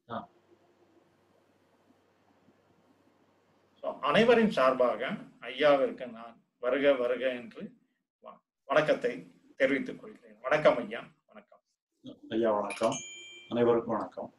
ஆ. So, அனைவரின் சார்பாக ஐயாவிற்கு நான் வருக வருக என்று வ- வணக்கத்தை தெரிவித்துக் கொள்கிறேன் வணக்கம் ஐயா வணக்கம் ஐயா வணக்கம் அனைவருக்கும் வணக்கம்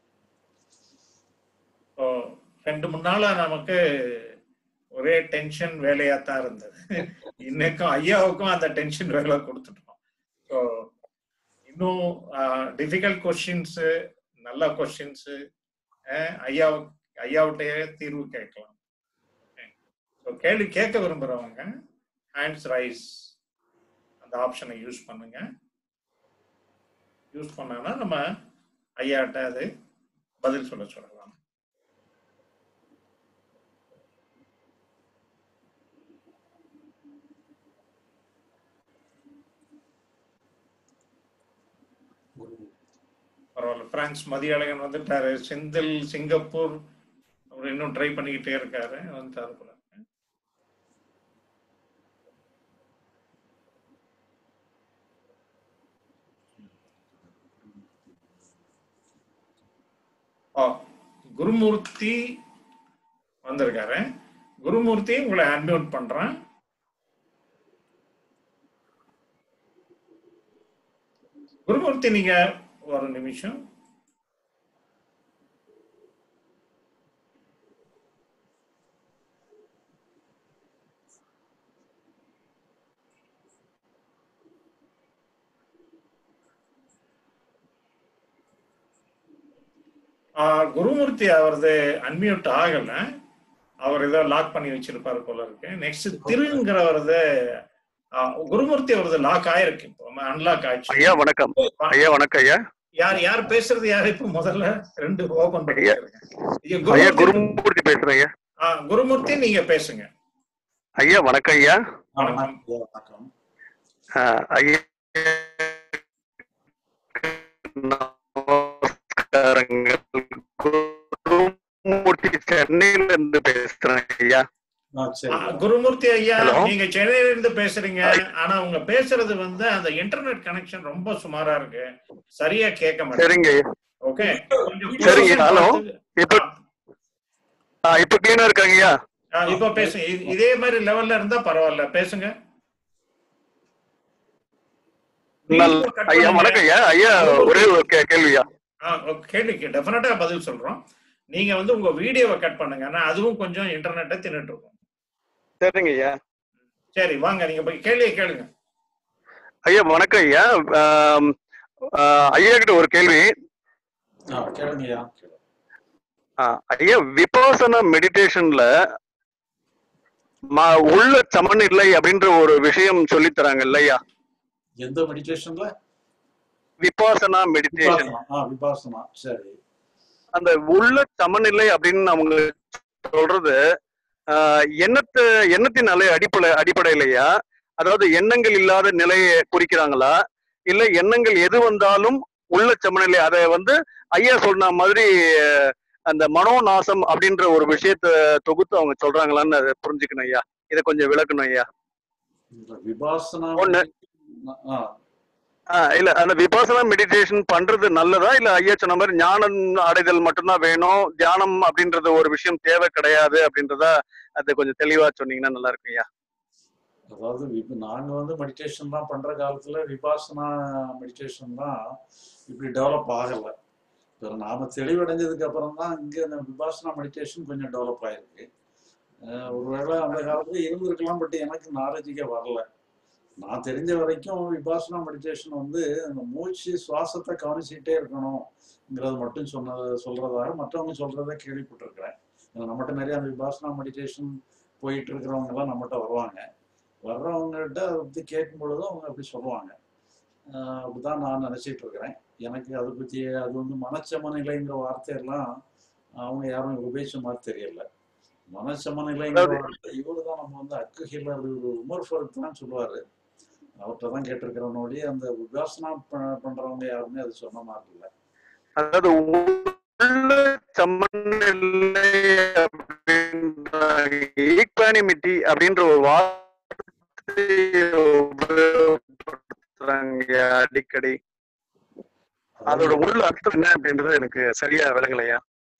ஸோ ரெண்டு மூணு நாளா நமக்கு ஒரே டென்ஷன் வேலையா தான் இருந்தது இன்னைக்கும் ஐயாவுக்கும் அந்த டென்ஷன் வேலை கொடுத்துட்டோம் ஸோ இன்னும் டிஃபிகல்ட் கொஸ்டின்ஸ் நல்ல கொஸ்டின்ஸ் ஐயா ஐயாவிட்டையே தீர்வு கேட்கலாம் ஸோ கேள்வி கேட்க விரும்புறவங்க ஹேண்ட்ஸ் ரைஸ் அந்த ஆப்ஷனை யூஸ் பண்ணுங்க யூஸ் பண்ணானா நம்ம ஐயாட்ட அது பதில் சொல்ல சொல்லலாம் பரவாயில்ல பிரான்ஸ் மதியழகன் வந்துட்டாரு செந்தில் சிங்கப்பூர் அவர் இன்னும் ட்ரை பண்ணிக்கிட்டே இருக்காரு வந்துட்டாரு போல ஓ குருமூர்த்தி வந்திருக்காரு குருமூர்த்தி உங்களை அன்மியூட் பண்றேன் குருமூர்த்தி நீங்க ஒரு நிமிஷம் ஆ, குருமூர்த்தி அவரது அன்மியூட் ஆகல அவர் ஏதோ லாக் பண்ணி வச்சிருப்பாரு போல இருக்கு நெக்ஸ்ட் திருங்கிறவரது ஆ, குருமூர்த்தி அவரது லாக் ஆயிருக்கு இப்போ அன்லாக் ஆயிடுச்சு ஐயா வணக்கம் ஐயா வணக்கம் ஐயா யார் யார் பேசுறது யார் இப்போ முதல்ல ரெண்டு ஓபன் பண்ணி ஐயா. வச்சிருக்கேன். ஐயா, ஐயா குருமூர்த்தி குருமூர்த்தி பேசுறேன் ஐயா ஆ, குருமூர்த்தி நீங்க பேசுங்க ஐயா வணக்கம் ஐயா ஆ, வணக்கம் ஐயா வணக்கம் ஆ, ஐயா நமஸ்காரங்கள் குருமூர்த்தி சென்னையில இருந்து பேசுறேன் ஐயா ஆ சரி ஆ, குருமூர்த்தி ஐயா Hello. நீங்க சென்னையில இருந்து பேசுறீங்க ஆனா உங்க பேசுறது வந்து அந்த இன்டர்நெட் கனெக்ஷன் ரொம்ப சுமாரா இருக்கு சரியா கேட்க மாட்டேங்குது சரிங்க ஐயா ஓகே சரிங்க, hello. இப்ப ஆ, இப்ப கிளீனா இருக்காங்க ஐயா இப்ப பேசுங்க இ- இதே மாதிரி லெவல்ல இருந்தா பரவாயில்ல பேசுங்க நல்- ஐயா வணக்கம் ஐயா ஐயா ஒரே ஒரு கே- கேள்வியா ஆ, ஓ- கேள்விக்கு டெஃபினட்டா பதில் சொல்றோம் நீங்க வந்து உங்க வீடியோவை கட் பண்ணுங்க ஆனா அதுவும் கொஞ்சம் இன்டர்நெட்டை தின்னுட்டு இருக்கும் சரிங்க ஐயா சரி வாங்க நீங்க போய் கேள்வியை கேளுங்க ஐயா வணக்கம் ஐயா ஆம், ஆ, ஐயா கிட்ட ஒரு கேள்வி ஆ கேளுங்க ஐயா ஆ, ஐயா விபாசனா மெடிடேஷன்ல ம- உள்ள சமநிலை அப்படின்ற ஒரு விஷயம் சொல்லி தராங்க இல்லையா எந்த மெடிடேஷன்ல விபாசனா மெடிடேஷன் விபாசனா ஆ விபாசனா சரி அந்த உள்ள சமநிலை அப்படின்னு அவங்க சொல்றது ஆஹ், எண்ணத்து எண்ணத்தின் அலை அடிப்படை அடிப்படையிலையா அதாவது எண்ணங்கள் இல்லாத நிலையை குறிக்கிறாங்களா இல்ல எண்ணங்கள் எது வந்தாலும் உள்ள சமநிலை அதை வந்து ஐயா சொன்ன மாதிரி அஹ், அந்த மனோநாசம் அப்படின்ற ஒரு விஷயத்த தொகுத்து அவங்க சொல்றாங்களான்னு அதை புரிஞ்சுக்கணும் ஐயா இதை கொஞ்சம் விளக்கணும் ஐயா இந்த விபாசனா ஒண்ணு. ஆ ஆஹ் இல்ல அந்த விபாசனா மெடிடேஷன் பண்றது நல்லதா இல்ல ஐயா சொன்ன மாதிரி ஞானம் அடைதல் மட்டும்தான் வேணும் தியானம் அப்படின்றது ஒரு விஷயம் தேவை கிடையாது அப்படின்றத அது கொஞ்சம் தெளிவா சொன்னீங்கன்னா நல்லா இருக்கும் ஐயா அதாவது விப- நாங்க வந்து மெடிடேஷன் தான் பண்ற காலத்துல விபாசனா மெடிடேஷன் தான் இப்படி டெவலப் ஆகல இப்போ நாம தெளிவடைஞ்சதுக்கு அப்புறம் தான் இங்க இந்த விபாசனா மெடிடேஷன் கொஞ்சம் டெவலப் ஆயிருக்கு அஹ் ஒருவேளை அந்த காலத்துல இருந்திருக்கலாம் பட் எனக்கு நாலேஜுக்கே வரல நான் தெரிஞ்ச வரைக்கும் விபாசனா மெடிடேஷன் வந்து அந்த மூச்சு சுவாசத்தை கவனிச்சுக்கிட்டே இருக்கணுங்கிறது மட்டும் சொன்னது சொல்றதாக மற்றவங்க சொல்றதை கேள்விப்பட்டிருக்கிறேன் ஏன்னா நம்மகிட்ட நிறைய அந்த விபாசனா மெடிடேஷன் போயிட்டு இருக்கிறவங்க எல்லாம் நம்மகிட்ட வருவாங்க வர்றவங்ககிட்ட அதை பத்தி கேட்கும் பொழுது அவங்க அப்படி சொல்லுவாங்க ஆஹ் அப்படிதான் நான் நினைச்சிட்டு இருக்கிறேன் எனக்கு அதை பத்தி அது வந்து மனச்சமநிலைங்கிற வார்த்தையெல்லாம் அவங்க யாரும் உபயோகிச்ச மாதிரி தெரியல மனச்சமநிலைங்கிற அதாவது- வார்த்தை இவரு தான் நம்ம வந்து அக்கு ஹில்லர் உமர் ஃபருக் தான் சொல்லுவாரு அவர்கிட்ட தான் கேட்டிருக்கிறவனோடி அந்த விபாசனா ப- பண்றவங்க யாருமே அது சொன்ன மாதிரி இல்லை அதாவது உள்ள சமநிலை அப்படின்ற ஈக்வானிமிட்டி அப்படின்ற ஒரு வார்த்தையை உபயோகப்படுத்துறாங்க அடிக்கடி அதோட உள்ள அர்த்தம் என்ன அப்படின்றது எனக்கு சரியா விளங்கலையா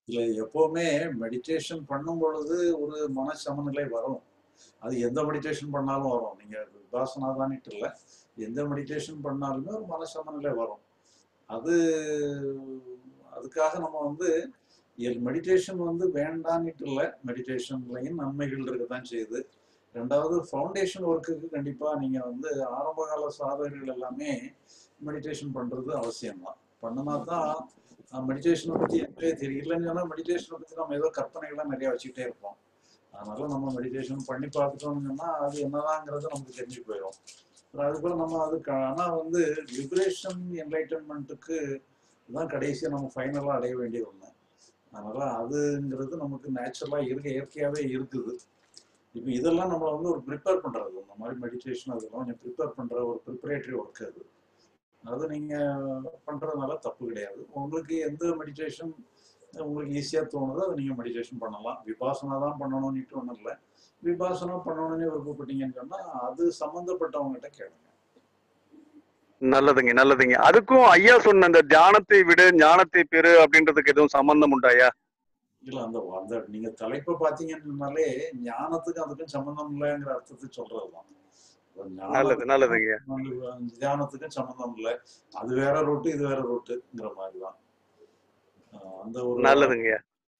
இல்ல எப்பவுமே மெடிடேஷன் பண்ணும் பொழுது ஒரு மன சமநிலை வரும் அது எந்த மெடிடேஷன் பண்ணாலும் வரும் நீங்க விபாசனா தானிட்டு இல்லை எந்த மெடிடேஷன் பண்ணாலுமே ஒரு மன சமநிலை வரும் அது அதுக்காக நம்ம வந்து மெடிடேஷன் வந்து வேண்டான்னுட்டு இல்லை மெடிடேஷன்லையும் நன்மைகள் இருக்கத்தான் செய்யுது ரெண்டாவது ஃபவுண்டேஷன் ஒர்க்குக்கு கண்டிப்பா நீங்க வந்து ஆரம்பகால சாதகர்கள் எல்லாமே மெடிடேஷன் பண்றது அவசியம்தான் பண்ணினா தான் மெடிடேஷனை பத்தி எனக்கே தெரியலன்னு சொன்னா மெடிடேஷனை பத்தி நம்ம ஏதோ கற்பனைகள்லாம் நிறைய வச்சுக்கிட்டே இருப்போம் அதனால நம்ம மெடிடேஷன் பண்ணி பார்த்துட்டோம்னு சொன்னா அது என்னதாங்கிறது நமக்கு தெரிஞ்சு போயிடும் அதுக்குள்ள நம்ம அதுக்கு ஆனா வந்து லிபரேஷன் என்லைட்டன்மெண்ட்டுக்கு தான் கடைசியா நம்ம ஃபைனலா அடைய வேண்டியது ஒண்ணு அதனால அதுங்கிறது நமக்கு நேச்சுரலா இருக்க இயற்கையாவே இருக்குது இப்போ இதெல்லாம் நம்மளை வந்து ஒரு ப்ரிப்பேர் பண்றது இந்த மாதிரி மெடிடேஷன் அதெல்லாம் கொஞ்சம் ப்ரிப்பேர் பண்ற ஒரு ப்ரிப்பரேட்டரி ஒர்க் அது அது நீங்க பண்றதுனால தப்பு கிடையாது உங்களுக்கு எந்த மெடிடேஷன் உங்களுக்கு ஈஸியா தோணுதோ அதை நீங்க மெடிடேஷன் பண்ணலாம் விபாசனா தான் பண்ணணும்னுட்டு ஒன்றும் இல்லை விபாசனா பண்ணணும்னு விருப்பப்பட்டீங்கன்னு சொன்னா அது சம்மந்தப்பட்டவங்ககிட்ட கேளுங்க நல்லதுங்க நல்லதுங்க அதுக்கும் ஐயா சொன்ன அந்த தியானத்தை விடு ஞானத்தை பெறு அப்படின்றதுக்கு எதுவும் சம்பந்தம் உண்டா ஐயா இல்ல அந்த அந்த நீங்க தலைப்பை பாத்தீங்கன்னாலே ஞானத்துக்கும் அதுக்கும் சம்பந்தம் இல்லைங்கிற அர்த்தத்தை சொல்றதுதான் இப்ப நல்லது ஞானத்துக்கும் நல்லதுங்க வந்து தியானத்துக்கும் சம்பந்தம் இல்லை அது வேற ரூட்டு இது வேற ரூட்டுங்கிற மாதிரிதான் ஆஹ் அந்த ஒரு நல்லதுங்க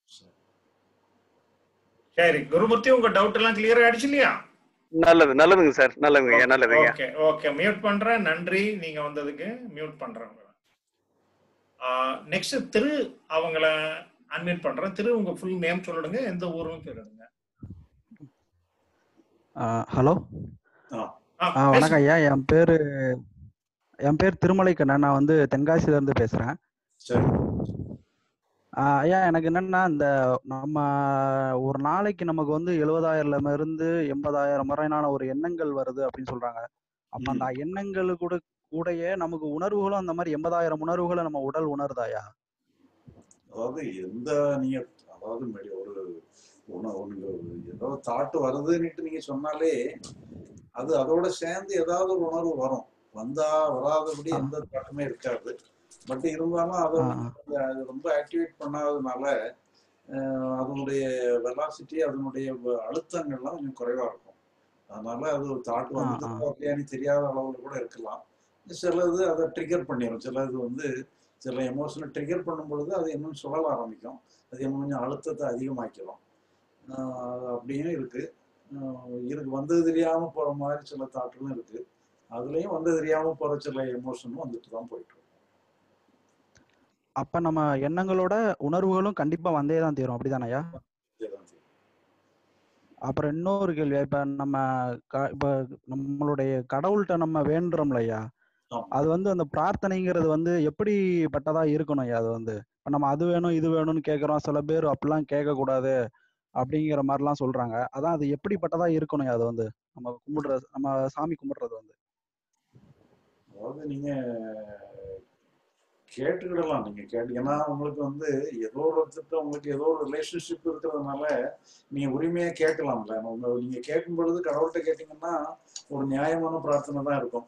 சரி குருமூர்த்தி உங்க டவுட் எல்லாம் கிளியர் ஆயிடுச்சு இல்லையா நல்லது நல்லதுங்க சார் நல்லதுங்க ஐயா நல்லதுங்க ஓகே ஓகே மியூட் பண்றேன் நன்றி நீங்க வந்ததுக்கு மியூட் பண்றேன் நெக்ஸ்ட் திரு அவங்கள அன்மியூட் பண்றேன் திரு உங்க ஃபுல் நேம் சொல்லிடுங்க எந்த ஊருன்னு கேளுங்க ஹலோ ஆ, ஆ, ஆ பேசுங்க. வணக்கம் ஐயா என் பேர் என் பேர் திருமலை கண்ணன் நான் வந்து தென்காசில இருந்து பேசுறேன் சரி ஆ, ஐயா எனக்கு என்னன்னா இந்த நம்ம ஒரு நாளைக்கு நமக்கு வந்து எழுபதாயிரம்ல இருந்து எண்பதாயிரம் வரையிலான ஒரு எண்ணங்கள் வருது அப்படின்னு சொல்றாங்க அப்ப ம். அந்த எண்ணங்கள் கூட கூடயே நமக்கு உணர்வுகளும் அந்த மாதிரி எண்பதாயிரம் உணர்வுகளை நம்ம உடல் உணருதாயா அதாவது எந்த நீங்க அதாவது மெடி- ஒரு உணவு நீங்க ஏதோ தாட்டு வருதுன்னுட்டு நீங்க சொன்னாலே அது அதோட சேர்ந்து ஏதாவது ஒரு உணர்வு வரும் வந்தா வராதபடி ஆ. எந்த தாட்டுமே இருக்காது பட் இருந்தாலும் அதை ஆ, வந்து அது ரொம்ப ஆக்டிவேட் பண்ணாததுனால அஹ், அதனுடைய வெலாசிட்டி அதனுடைய வ- அழுத்தங்கள்லாம் கொஞ்சம் குறைவா இருக்கும் அதனால அது ஒரு தாட் ஆ, வந்து ஆ. இல்லையான்னு தெரியாத அளவுல கூட இருக்கலாம் சிலது அதை ட்ரிகர் பண்ணிடும் சிலது வந்து சில எமோஷனை ட்ரிகர் பண்ணும் பொழுது அது இன்னும் சுழல ஆரம்பிக்கும் அது இன்னும் கொஞ்சம் அழுத்தத்தை அதிகமாக்கிடும் ஆஹ் அது அப்படியும் இருக்கு ஆஹ் இருக்கு வந்தது தெரியாம போற மாதிரி சில தாட்டுகளும் இருக்கு அதுலயும் வந்து தெரியாம போற சில எமோஷனும் வந்துட்டு தான் போயிட்டு இருக்கும் அப்ப நம்ம எண்ணங்களோட உணர்வுகளும் கண்டிப்பா வந்தே தான் தீரும் அப்படிதானயா இதுதான் தெரியும். அப்புறம் இன்னொரு கேள்வி இப்ப நம்ம க- இப்ப நம்மளுடைய கடவுள்கிட்ட நம்ம வேண்டுறோம்ல ஐயா ஆமா. அது வந்து அந்த பிரார்த்தனைங்கிறது வந்து எப்படிப்பட்டதா இருக்கணும் ஐயா அது வந்து இப்ப நம்ம அது வேணும் இது வேணும்னு கேக்குறோம் சில பேர் அப்படிலாம் கேட்க கூடாது அப்படிங்கிற மாதிரிலாம் சொல்றாங்க அதான் அது எப்படிப்பட்டதா இருக்கணும் ஐயா அது வந்து நம்ம கும்பிடுறது நம்ம சாமி கும்பிடுறது வந்து அதாவது நீங்க கேட்டுக்கிடலாம் நீங்க கேட்டு ஏன்னா உங்களுக்கு வந்து ஏதோ ஒரு ஒருத்தர்ட்ட உங்களுக்கு ஏதோ ஒரு ரிலேஷன்ஷிப் இருக்கிறதுனால நீங்க உரிமையா கேட்கலாம்ல உங்க நீங்க கேட்கும் பொழுது கடவுள்கிட்ட கேட்டீங்கன்னா ஒரு நியாயமான பிரார்த்தனை தான் இருக்கும்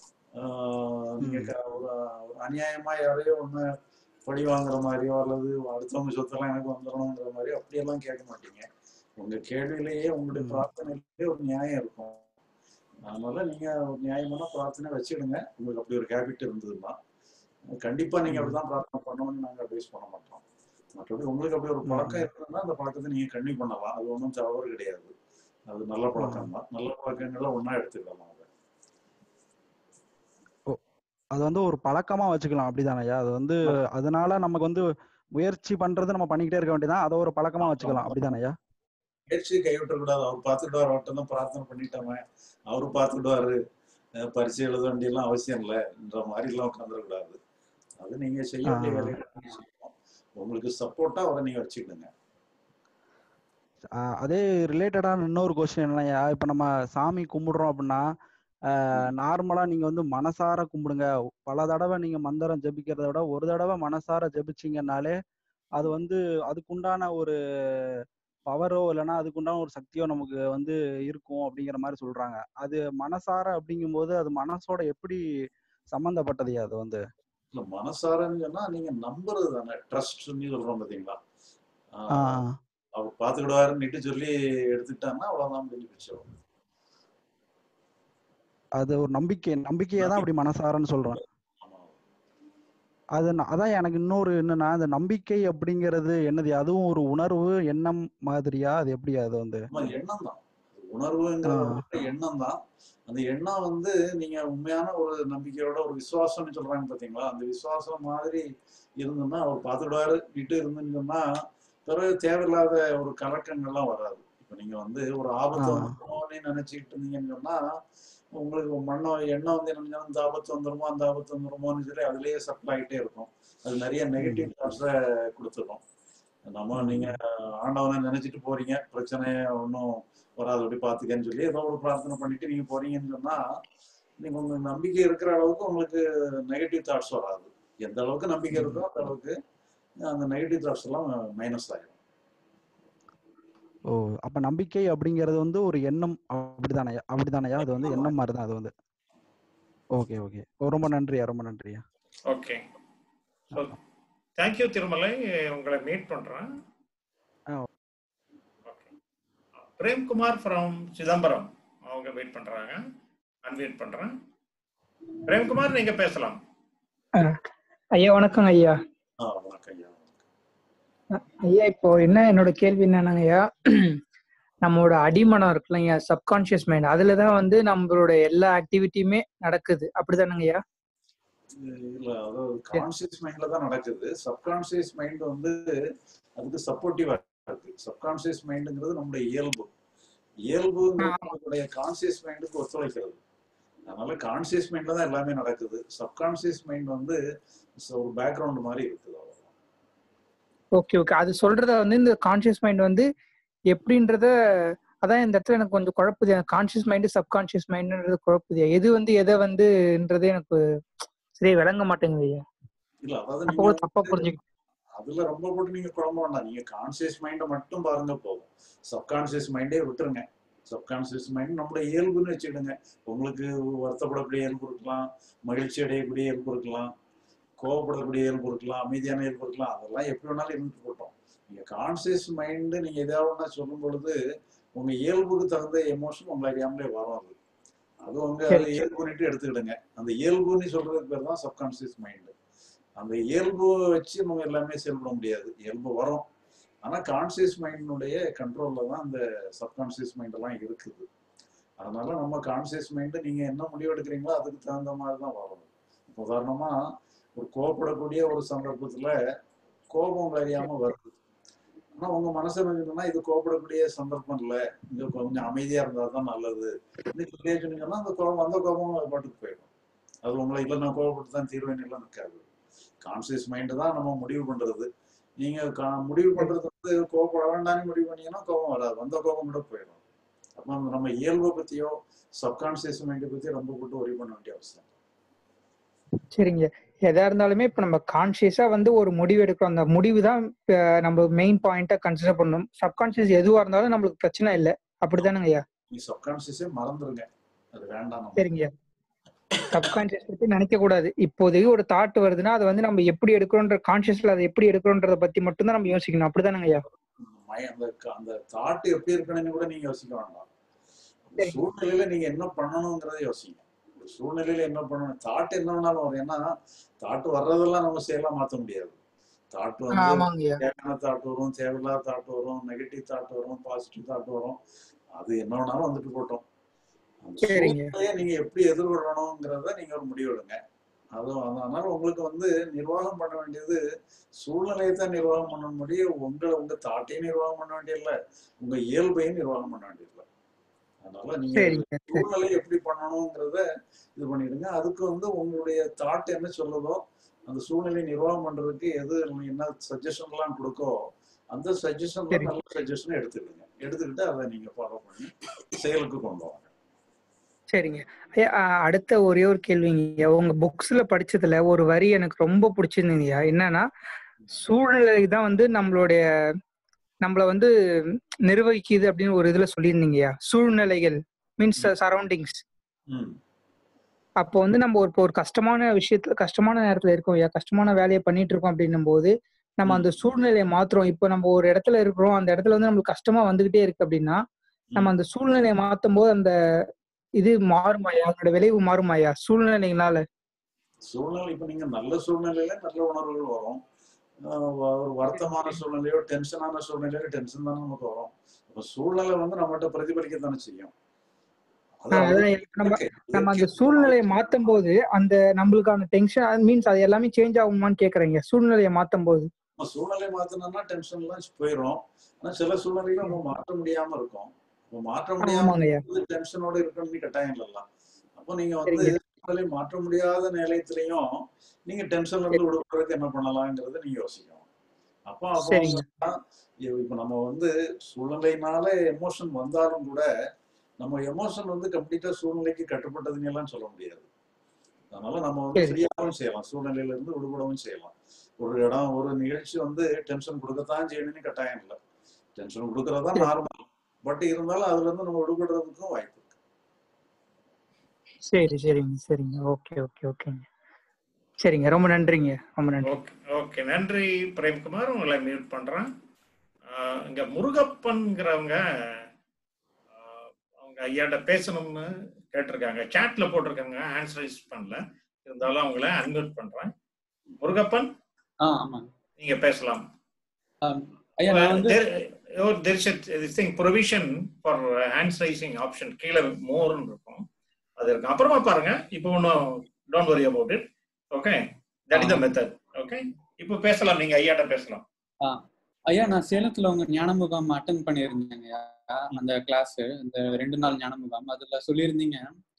ஆஹ் நீங்க ம். க- ஒரு ஒரு அநியாயமா யாரையோ ஒண்ணு பழி வாங்குற மாதிரியோ அல்லது அடுத்தவங்க சொத்தெல்லாம் எனக்கு வந்துடணுங்கிற மாதிரியோ அப்படியெல்லாம் கேட்க மாட்டீங்க உங்க கேள்வியிலேயே உங்களுடைய ம். பிரார்த்தனையிலேயே ஒரு நியாயம் இருக்கும் அதனால நீங்க ஒரு நியாயமான பிரார்த்தனை வச்சிடுங்க உங்களுக்கு அப்படி ஒரு ஹேபிட் இருந்ததுன்னா கண்டிப்பா நீங்க ம். அப்படிதான் பிரார்த்தனை பண்ணணும்னு நாங்க அட்வைஸ் பண்ண மாட்டோம் மற்றபடி உங்களுக்கு அப்படி ஒரு ம், பழக்கம் ம். இருக்குதுன்னா அந்த பழக்கத்தை நீங்க கண்டினியூ பண்ணலாம் அது ஒன்றும் தவறு கிடையாது அது நல்ல பழக்கம் தான் நல்ல பழக்கங்களை ஒண்ணா எடுத்துக்கலாம் அதை அது வந்து ஒரு பழக்கமா வச்சுக்கலாம் அப்படிதானயா அது வந்து அதனால நமக்கு வந்து முயற்சி பண்றது நம்ம பண்ணிக்கிட்டே இருக்க வேண்டியதான் அதை ஒரு பழக்கமா வச்சுக்கலாம் அப்படிதானயா முயற்சியை கைவிட்டக்கூடாது அவர் பார்த்துக்கிட்டு அவர்கிட்ட தான் பிரார்த்தனை பண்ணிட்டோமே அவரு பார்த்துக்கிடுவாரு அஹ் பரீட்சை எழுத வேண்டியெல்லாம் அவசியம் இல்லைன்ற மாதிரி எல்லாம் உட்காந்துடக்கூடாது அது நீங்க செய்ய வேண்டிய ஆ. வேலையை நீங்க செய்யணும் உங்களுக்கு சப்போர்ட்டா அவரை நீங்க வச்சுக்கிடுங்க ஆஹ் அதே ரிலேட்டடான இன்னொரு கொஸ்டின் என்னையா இப்ப நம்ம சாமி கும்பிடுறோம் அப்படின்னா நார்மலா நீங்க வந்து மனசார கும்பிடுங்க பல தடவை நீங்க மந்திரம் ஜெபிக்கிறத விட ஒரு தடவை மனசார ஜெபிச்சீங்கன்னாலே அது வந்து அதுக்குண்டான ஒரு பவரோ இல்லைன்னா அதுக்குண்டான ஒரு சக்தியோ நமக்கு வந்து இருக்கும் அப்படிங்கிற மாதிரி சொல்றாங்க அது மனசார அப்படிங்கும்போது அது மனசோட எப்படி சம்பந்தப்பட்டது அது வந்து இல்ல மனசாரன்னு சொன்னா நீங்க நம்புறது தானே ட்ரஸ்ட் சொல்றோம் பாத்தீங்களா ஆ ஆஹ் அவர் பார்த்துக்கிடுவாருன்னுட்டு சொல்லி எடுத்துக்கிட்டாங்கன்னா அவ்வளவுதான் முடிஞ்சு போச்சு அது ஒரு நம்பிக்கை நம்பிக்கையை தான் அப்படி மனசாரன்னு சொல்றேன் ஆமா அது ந- அதான் எனக்கு இன்னொரு என்னன்னா அந்த நம்பிக்கை அப்படிங்கிறது என்னது அதுவும் ஒரு உணர்வு எண்ணம் மாதிரியா அது எப்படி அது வந்து ஆமா எண்ணம் தான் உணர்வுங்கிறது வந்து எண்ணம் தான் அந்த எண்ணம் வந்து நீங்க உண்மையான ஒரு நம்பிக்கையோட ஒரு விசுவாசம்னு சொல்றாங்க பாத்தீங்களா அந்த விசுவாசம் மாதிரி இருந்ததுன்னா அவர் பார்த்துடுவாரு விட்டு இருந்துன்னு சொன்னா பிறகு தேவையில்லாத ஒரு கலக்கங்கள்லாம் வராது இப்ப நீங்க வந்து ஒரு ஆபத்து ஆ. வந்துருமோன்னு நினைச்சுக்கிட்டு இருந்தீங்கன்னு சொன்னா உங்களுக்கு மண்ணம் எண்ணம் வந்து என்ன இந்த ஆபத்து வந்துருமோ அந்த ஆபத்து வந்துருமோன்னு சொல்லி அதுலயே சப்ளை ஆகிட்டே இருக்கும் அது நிறைய நெகட்டிவ் தாட்ஸை கொடுத்துரும் நம்ம நீங்க ஆண்டவனை நினைச்சிட்டு போறீங்க பிரச்சனை ஒன்றும் வராது அப்படி பார்த்துக்கன்னு சொல்லி ஏதோ ஒரு பிரார்த்தனை பண்ணிட்டு நீங்க போறீங்கன்னு சொன்னா நீங்க உங்க நம்பிக்கை இருக்கிற அளவுக்கு உங்களுக்கு நெகட்டிவ் தாட்ஸ் வராது எந்த அளவுக்கு நம்பிக்கை இருக்கோ அந்த அளவுக்கு அந்த நெகட்டிவ் தாட்ஸ் எல்லாம் மைனஸ் ஆயிடும் ஓ அப்ப நம்பிக்கை அப்படிங்கிறது வந்து ஒரு எண்ணம் அப்படிதானயா அப்படிதானயா அது வந்து எண்ணம் மாதிரி தான் அது வந்து ஓகே ஓகே ரொம்ப நன்றியா ரொம்ப நன்றியா ஓகே ஸோ தேங்க்யூ திருமலை உங்களை மீட் பண்றேன் ஆ. ஓகே பிரேம்குமார் ஃப்ரம் சிதம்பரம் அவங்க வெயிட் பண்றாங்க அன்வீட் பண்றேன் பிரேம்குமார் நீங்க பேசலாம் ஐயா வணக்கங்க ஐயா ஆ வணக்கம் ஐயா ஐயா இப்போ என்ன என்னோட கேள்வி என்னன்னாங்க ஐயா நம்மளோட அடிமனம் இருக்குல்ல ஐயா சப்கான்ஷியஸ் மைண்ட் அதுல தான் வந்து நம்மளோட எல்லா ஆக்டிவிட்டியுமே நடக்குது அப்படிதானங்க ஐயா இல்ல அதாவது கான்சியஸ் மைண்ட்ல தான் நடக்குது சப்கான்சியஸ் மைண்ட் வந்து அதுக்கு சப்போர்ட்டிவா இருக்கு சப்கான்சியஸ் மைண்டுங்கிறது நம்முடைய இயல்பு இயல்புங்கிறது நம்மளுடைய கான்சியஸ் மைண்டுக்கு ஒத்துழைக்கிறது அதனால கான்சியஸ் மைண்ட்ல தான் எல்லாமே நடக்குது சப்கான்சியஸ் மைண்ட் வந்து ஒரு பேக்ரவுண்ட் மாதிரி இருக்குது அவ்வளவுதான். ஓகே ஓகே அது சொல்றத வந்து இந்த கான்ஷியஸ் மைண்ட் வந்து எப்படின்றத அதான் இந்த இடத்துல எனக்கு கொஞ்சம் குழப்புது கான்ஷியஸ் மைண்டு சப்கான்ஷியஸ் மைண்டுன்றது குழப்புது எது வந்து எதை வந்துன்றதே எனக்கு சரியா விளங்க மாட்டேங்குது ஐயா இல்ல அதாவது அப்போ கூட நீங்க தப்பா வந்து புரிஞ்சுக்க அதுல ரொம்ப போட்டு நீங்க குழம்ப வேண்டாம் நீங்க கான்சியஸ் மைண்டை மட்டும் பாருங்க போதும் சப்கான்சியஸ் மைண்டே விட்டுருங்க சப்கான்சியஸ் மைண்ட் நம்மளுடைய இயல்புன்னு வச்சுக்கிடுங்க உங்களுக்கு வருத்தப்படக்கூடிய இயல்பு இருக்கலாம் மகிழ்ச்சி அடையக்கூடிய இயல்பு இருக்கலாம் கோவப்படக்கூடிய இயல்பு இருக்கலாம் அமைதியான இயல்பு இருக்கலாம் அதெல்லாம் எப்படி வேணாலும் இருந்துட்டு போட்டோம் நீங்க கான்சியஸ் மைண்டு நீங்க ஏதாவது ஒண்ணா சொல்லும் பொழுது உங்க இயல்புக்கு தகுந்த எமோஷன் உங்களை அறியாமலே வரும் அது அது உங்க சரி, அது சரி. இயல்புன்னுட்டு எடுத்துக்கிடுங்க அந்த இயல்புன்னு சொல்றதுக்கு பேர் தான் சப்கான்சியஸ் மைண்டு அந்த இயல்பு வச்சு நம்ம எல்லாமே செயல்பட முடியாது இயல்பு வரும் ஆனா கான்சியஸ் மைண்டினுடைய கண்ட்ரோல்ல தான் அந்த சப்கான்சியஸ் மைண்ட் எல்லாம் இருக்குது அதனால நம்ம கான்சியஸ் மைண்ட் நீங்க என்ன முடிவு எடுக்கிறீங்களோ அதுக்கு தகுந்த மாதிரி தான் வரும் இப்ப உதாரணமா ஒரு கோவப்படக்கூடிய ஒரு சந்தர்ப்பத்துல கோபம் உங்களை அறியாம வருது ஆனா உங்க மனசு நினைக்குதுன்னா இது கோபப்படக்கூடிய சந்தர்ப்பம் இல்ல இங்க கொஞ்சம் அமைதியா இருந்தா தான் நல்லது சொல்லி சொன்னீங்கன்னா அந்த கோபம் அந்த கோபம் அது பாட்டுக்கு போயிடும் அது உங்களை இல்லை நான் கோபப்பட்டு தான் தீர்வேன் எல்லாம் நிற்காது கான்சியஸ் மைண்டு தான் நம்ம முடிவு பண்றது நீங்க கா- முடிவு பண்றது வந்து கோபப்பட வேண்டாம்னு முடிவு பண்ணீங்கன்னா கோபம் வராது வந்த கோபம் கூட போயிடும் அப்ப நம்ம- நம்ம இயல்பை பத்தியோ சப்கான்சியஸ் மைண்டை பத்தியோ ரொம்ப போட்டு ஒரி பண்ண வேண்டிய அவசியம் சரிங்க எதா இருந்தாலுமே இப்ப நம்ம கான்சியஸா வந்து ஒரு முடிவு எடுக்கிறோம் அந்த முடிவு தான் இப்ப நம்ம மெயின் பாயிண்டா கன்சிடர் பண்ணணும் சப்கான்சியஸ் எதுவா இருந்தாலும் நம்மளுக்கு பிரச்சனை இல்லை அப்படிதானங்க ஐயா நீ சப்கான்சியஸே மறந்துருங்க அது வேண்டாம் நமக்கு. சரிங்க சப்கான்சியஸ் பத்தி நினைக்க கூடாது இப்போதைக்கு ஒரு தாட் வருதுன்னா அதை வந்து நம்ம எப்படி எடுக்கிறோன்ற கான்சியஸ்ல அதை எப்படி எடுக்கிறோன்றத பத்தி மட்டும் தான் நம்ம யோசிக்கணும் அப்படிதானங்க ஐயா மய- அந்த க- அந்த தாட் எப்படி இருக்கணும்னு கூட நீங்க யோசிக்க வேண்டாம் அந்த சரி. சூழ்நிலையில நீங்க என்ன பண்ணணுங்கிறத யோசிங்க ஒரு சூழ்நிலையில என்ன பண்ணணும் தாட் என்ன வேணாலும் வரும் ஏன்னா தாட் வர்றதெல்லாம் நம்ம செயலா மாத்த முடியாது தாட் வந்து ஆமாங்க ஐயா தேவையான தாட் வரும் தேவையில்லாத தாட் வரும் நெகட்டிவ் தாட் வரும் பாசிட்டிவ் தாட் வரும் அது என்ன வேணாலும் வந்துட்டு போட்டோம் அந்த சரிங்க. சூழ்நிலையை நீங்க எப்படி எதிர்கொள்ளணுங்கிறத நீங்க ஒரு முடிவு எடுங்க அதுவும் அதனால உங்களுக்கு வந்து நிர்வாகம் பண்ண வேண்டியது சூழ்நிலையை தான் நிர்வாகம் பண்ண முடியும் உங்களை உங்க தாட்டையும் நிர்வாகம் பண்ண வேண்டியதில்ல உங்க இயல்பையும் நிர்வாகம் பண்ண வேண்டியதில்ல அதனால நீங்க சரிங்க சரி சூழ்நிலை எப்படி பண்ணணுங்கிறத இது பண்ணிடுங்க அதுக்கு வந்து உங்களுடைய தாட் என்ன சொல்லுதோ அந்த சூழ்நிலை நிர்வாகம் பண்றதுக்கு எது என்ன சஜஷன் எல்லாம் கொடுக்கோ அந்த சஜஷன் சரி. நல்ல சஜஷன் எடுத்துக்கிடுங்க எடுத்துக்கிட்டு அதை நீங்க ஃபாலோ பண்ணி செயலுக்கு கொண்டு வாங்க சரிங்க ஐயா அ- அடுத்த ஒரே ஒரு கேள்விங்க உங்க புக்ஸ்ல படிச்சதுல ஒரு வரி எனக்கு ரொம்ப பிடிச்சிருந்தீங்கய்யா என்னன்னா சூழ்நிலை தான் வந்து நம்மளுடைய நம்மள வந்து நிர்வகிக்குது அப்படின்னு ஒரு இதுல சொல்லியிருந்தீங்கய்யா சூழ்நிலைகள் மீன்ஸ் சரௌண்டிங்ஸ் ம் அப்போ வந்து நம்ம ஒரு இப்போ ஒரு கஷ்டமான விஷயத்துல கஷ்டமான நேரத்துல இருக்கோம் ஐயா கஷ்டமான வேலையை பண்ணிட்டு இருக்கோம் அப்படின்னும் போது நம்ம ம். அந்த சூழ்நிலையை மாத்துறோம் இப்போ நம்ம ஒரு இடத்துல இருக்கிறோம் அந்த இடத்துல வந்து நம்மளுக்கு கஷ்டமா வந்துகிட்டே இருக்கு அப்படின்னா நம்ம அந்த சூழ்நிலையை மாத்தும் போது அந்த இது மாறுமாயா அதோட விளைவு மாறுமாயா சூழ்நிலைகளால சூழ்நிலை இப்ப நீங்க நல்ல சூழ்நிலையில நல்ல உணர்வுகள் வரும் ஆஹ் ஒரு வருத்தமான சூழ்நிலையோ டென்ஷனான சூழ்நிலையோ டென்ஷன் தானே நமக்கு வரும் அப்ப சூழ்நிலை வந்து நம்மகிட்ட பிரதிபலிக்கத்தானே செய்யும் அது ஆஹ் அது அதான் இப்ப நம்ம இயற்கை. நம்ம அந்த இயற்கை. சூழ்நிலையை மாத்தும் போது அந்த நம்மளுக்கான டென்ஷன் மீன்ஸ் அது எல்லாமே சேஞ்ச் ஆகுமான்னு கேக்குறீங்க சூழ்நிலையை மாத்தும் போது நம்ம சூழ்நிலை மாத்தணும்னா டென்ஷன் எல்லாம் போயிடும் ஆனா சில சூழ்நிலைகளை நம்ம மாற்ற முடியாம இருக்கும் நம்ம மாற்ற முடியாம ஆமாங்கய்யா டென்ஷனோட இருக்கணும்னு கட்டாயம் இல்லைல்ல அப்போ நீங்க வந்து சரிங்க சூழ்நிலை மாற்ற முடியாத நிலையத்திலையும் நீங்க டென்ஷன்ல இருந்து விடுபடுறதுக்கு என்ன பண்ணலாங்கிறத நீங்க யோசிக்கணும் அப்போ அப்போ சரிங்க இப்ப நம்ம வந்து சூழ்நிலையினால எமோஷன் வந்தாலும் கூட நம்ம எமோஷன் வந்து கம்ப்ளீட்டா சூழ்நிலைக்கு கட்டுப்பட்டதுன்னு எல்லாம் சொல்ல முடியாது அதனால நம்ம வந்து சரி ஃப்ரீயாகவும் செய்யலாம் சூழ்நிலையில இருந்து விடுபடவும் செய்யலாம் ஒரு இடம் ஒரு நிகழ்ச்சி வந்து டென்ஷன் கொடுக்கத்தான் செய்யணும்னு கட்டாயம் இல்லை டென்ஷன் கொடுக்கறதா சரி நார்மல் பட் இருந்தாலும் அதுல இருந்து நம்ம விடுபடுறதுக்கும் வாய்ப்பு இருக்கு சரி சரிங்க சரிங்க ஓகே ஓகே ஓகேங்க சரிங்க ரொம்ப நன்றிங்க ரொம்ப நன்றி ஓகே ஓகே நன்றி பிரேம்குமார் உங்களை மியூட் பண்றேன் ஆஹ் இங்க முருகப்பன்கிறவங்க ஆஹ் அவங்க ஐயாட்ட பேசணும்னு கேட்டிருக்காங்க சாட்ல போட்டிருக்காங்க ஆன்சரைஸ் பண்ணல இருந்தாலும் அவங்கள அன்மியூட் பண்றேன் முருகப்பன் ஆ ஆமாங்க நீங்க பேசலாம் ஆம், ஐயா நான் வந்து there is a this thing provision for hands raising option கீழே மோர்னு இருக்கும் அது இருக்கு அப்புறமா பாருங்க இப்போ ஒன்றும் don't worry about it okay that is the method okay இப்போ பேசலாம் நீங்க ஐயாட்ட பேசலாம் ஆ, ஐயா நான் சேலத்துல உங்க ஞான முகாம் அட்டன் பண்ணியிருந்தேங்க ஐயா அந்த கிளாஸ் இந்த ரெண்டு நாள் ஞான முகாம் அதுல சொல்லியிருந்தீங்க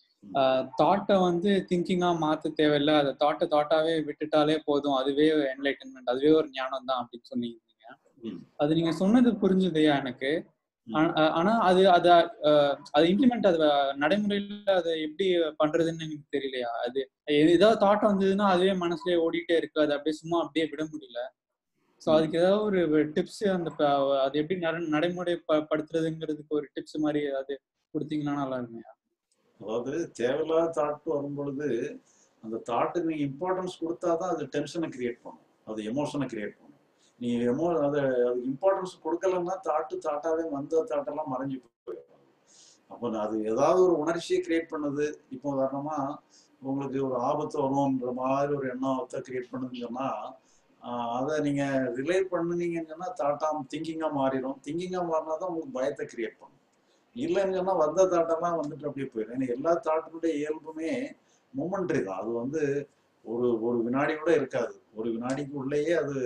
தாட்டை வந்து திங்கிங்கா மாத்த தேவையில்ல அதை தாட்டை தாட்டாவே விட்டுட்டாலே போதும் அதுவே என்லைட்டன்மெண்ட் அதுவே ஒரு ஞானம் தான் அப்படின்னு சொன்னீங்க ம். அது நீங்க சொன்னது புரிஞ்சுதையா எனக்கு ம். ஆ- ஆ- ஆனா அது அத அஹ், அது இம்ப்ளிமெண்ட் அது நடைமுறையில அதை எப்படி பண்றதுன்னு எனக்கு தெரியலையா அது எது- ஏதாவது தாட் வந்ததுன்னா அதுவே மனசுலயே ஓடிட்டே இருக்கு அது அப்படியே சும்மா அப்படியே விட முடியல ஸோ அதுக்கு ஏதாவது ஒரு டிப்ஸ் அந்த ப- அது எப்படி நட- நடைமுறை ப- படுத்துறதுங்கிறதுக்கு ஒரு டிப்ஸ் மாதிரி ஏதாவது கொடுத்தீங்கன்னா நல்லா இருக்குங்க அதாவது தேவையில்லாத தாட் வரும் பொழுது அந்த தாட்டுக்கு நீங்க இம்பார்ட்டன்ஸ் கொடுத்தாதான் அது டென்ஷனை கிரியேட் பண்ணும் அது எமோஷனை கிரியேட் பண்ணும் நீங்க எமோ அதை அது இம்பார்ட்டன்ஸ் கொடுக்கலன்னா தாட்டு தாட்டாவே வந்த தாட்டெல்லாம் மறைஞ்சு போயிடும் அப்போ அது ஏதாவது ஒரு உணர்ச்சியை கிரியேட் பண்ணுது இப்போ உதாரணமா உங்களுக்கு ஒரு ஆபத்து வரும்ன்ற மாதிரி ஒரு எண்ணத்தை கிரியேட் பண்ணுதுன்னு சொன்னா ஆஹ் அதை நீங்க ரிலே பண்ணுனீங்கன்னு சொன்னா தாட்டா திங்கிங்கா மாறிடும் திங்கிங்கா மாறினா தான் உங்களுக்கு பயத்தை கிரியேட் பண்ணும் இல்லைன்னு சொன்னா வந்த தாட்டெல்லாம் வந்துட்டு அப்படியே போயிடும் ஏன்னா எல்லா தாட்டினுடைய இயல்புமே மொமெண்ட்ரி தான் அது வந்து ஒரு ஒரு வினாடி கூட இருக்காது ஒரு வினாடிக்கு உள்ளேயே அது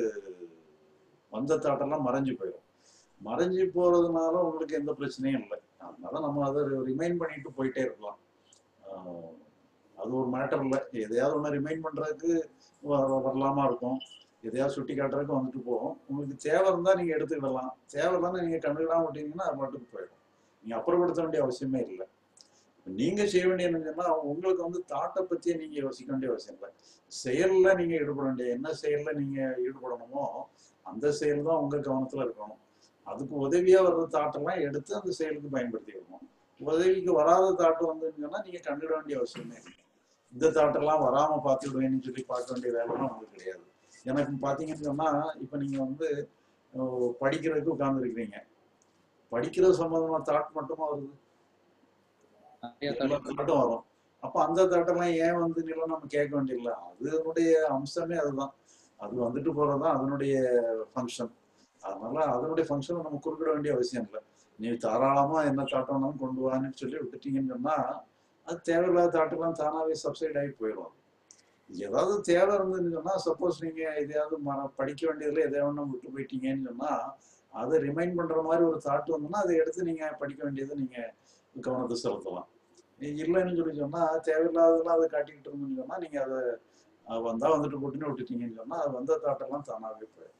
வந்த தாட்டெல்லாம் மறைஞ்சு போயிடும் மறைஞ்சு போறதுனால உங்களுக்கு எந்த பிரச்சனையும் இல்லை அதனால நம்ம அதை ரிமைண்ட் பண்ணிட்டு போயிட்டே இருக்கலாம் ஆஹ் அது ஒரு மேட்டர் இல்லை எதையாவது ஒன்று ரிமைண்ட் பண்றதுக்கு வ- வரலாமா இருக்கும் எதையாவது சுட்டி காட்டுறதுக்கு வந்துட்டு போகும் உங்களுக்கு தேவை இருந்தா நீங்க எடுத்துக்கிடலாம் தேவை இல்லைன்னா நீங்க கண்டுக்கிடாம விட்டீங்கன்னா அது பாட்டுக்கு போயிடும் நீங்க அப்புறப்படுத்த வேண்டிய அவசியமே இல்லை நீங்க செய்ய வேண்டிய என்னன்னா உங்களுக்கு வந்து தாட்டை பத்தி நீங்க யோசிக்க வேண்டிய அவசியம் இல்லை செயல்ல நீங்க ஈடுபட வேண்டிய என்ன செயல்ல நீங்க ஈடுபடணுமோ அந்த செயல் தான் உங்க கவனத்துல இருக்கணும் அதுக்கு உதவியா வர்ற தாட்டெல்லாம் எடுத்து அந்த செயலுக்கு பயன்படுத்திக்கணும் உதவிக்கு வராத தாட்டு வந்துன்னா நீங்க கண்டுட வேண்டிய அவசியமே இல்லை இந்த தாட்டெல்லாம் வராம பார்த்துடுவேன்னு சொல்லி பார்க்க வேண்டிய வேலைலாம் உங்களுக்கு கிடையாது எனக்கு பாத்தீங்கன்னு சொன்னா இப்ப நீங்க வந்து அஹ், படிக்கிறதுக்கு உட்கார்ந்துருக்கிறீங்க படிக்கிறது சம்பந்தமா தாட் மட்டுமா வருது நிறைய எல்லா thought தாட்டும் வரும் அப்ப அந்த தாட்டெல்லாம் ஏன் வந்து நம்ம கேட்க வேண்டியதில்லை அதனுடைய அம்சமே அதுதான் அது வந்துட்டு போறதுதான் அதனுடைய ஃபங்க்ஷன் அதனால அதனுடைய ஃபங்க்ஷனை நம்ம குறுக்கிட வேண்டிய அவசியம் இல்லை நீ தாராளமா என்ன தாட்டம்னாலும் கொண்டு வான்னு சொல்லி விட்டுட்டீங்கன்னு சொன்னா அது தேவையில்லாத தாட்டெல்லாம் தானாவே சப்சைட் ஆகி போயிடும் ஏதாவது தேவை இருந்ததுன்னு சொன்னா சப்போஸ் நீங்க எதையாவது மற படிக்க வேண்டியதுல எதையாவது ஒண்ணு விட்டு போயிட்டீங்கன்னு சொன்னா அதை ரிமைண்ட் பண்ற மாதிரி ஒரு தாட் வந்ததுன்னா அதை எடுத்து நீங்க படிக்க வேண்டியதை நீங்க கவனத்தை செலுத்தலாம் இல்லைன்னு சொல்லி சொன்னா தேவையில்லாததெல்லாம் அதை காட்டிக்கிட்டு இருந்தோம்னு சொன்னா நீங்க அதை அது வந்தா வந்துட்டு போட்டுன்னு விட்டுட்டீங்கன்னு சொன்னா அது வந்த தாட்டெல்லாம் தானாவே போயிடும்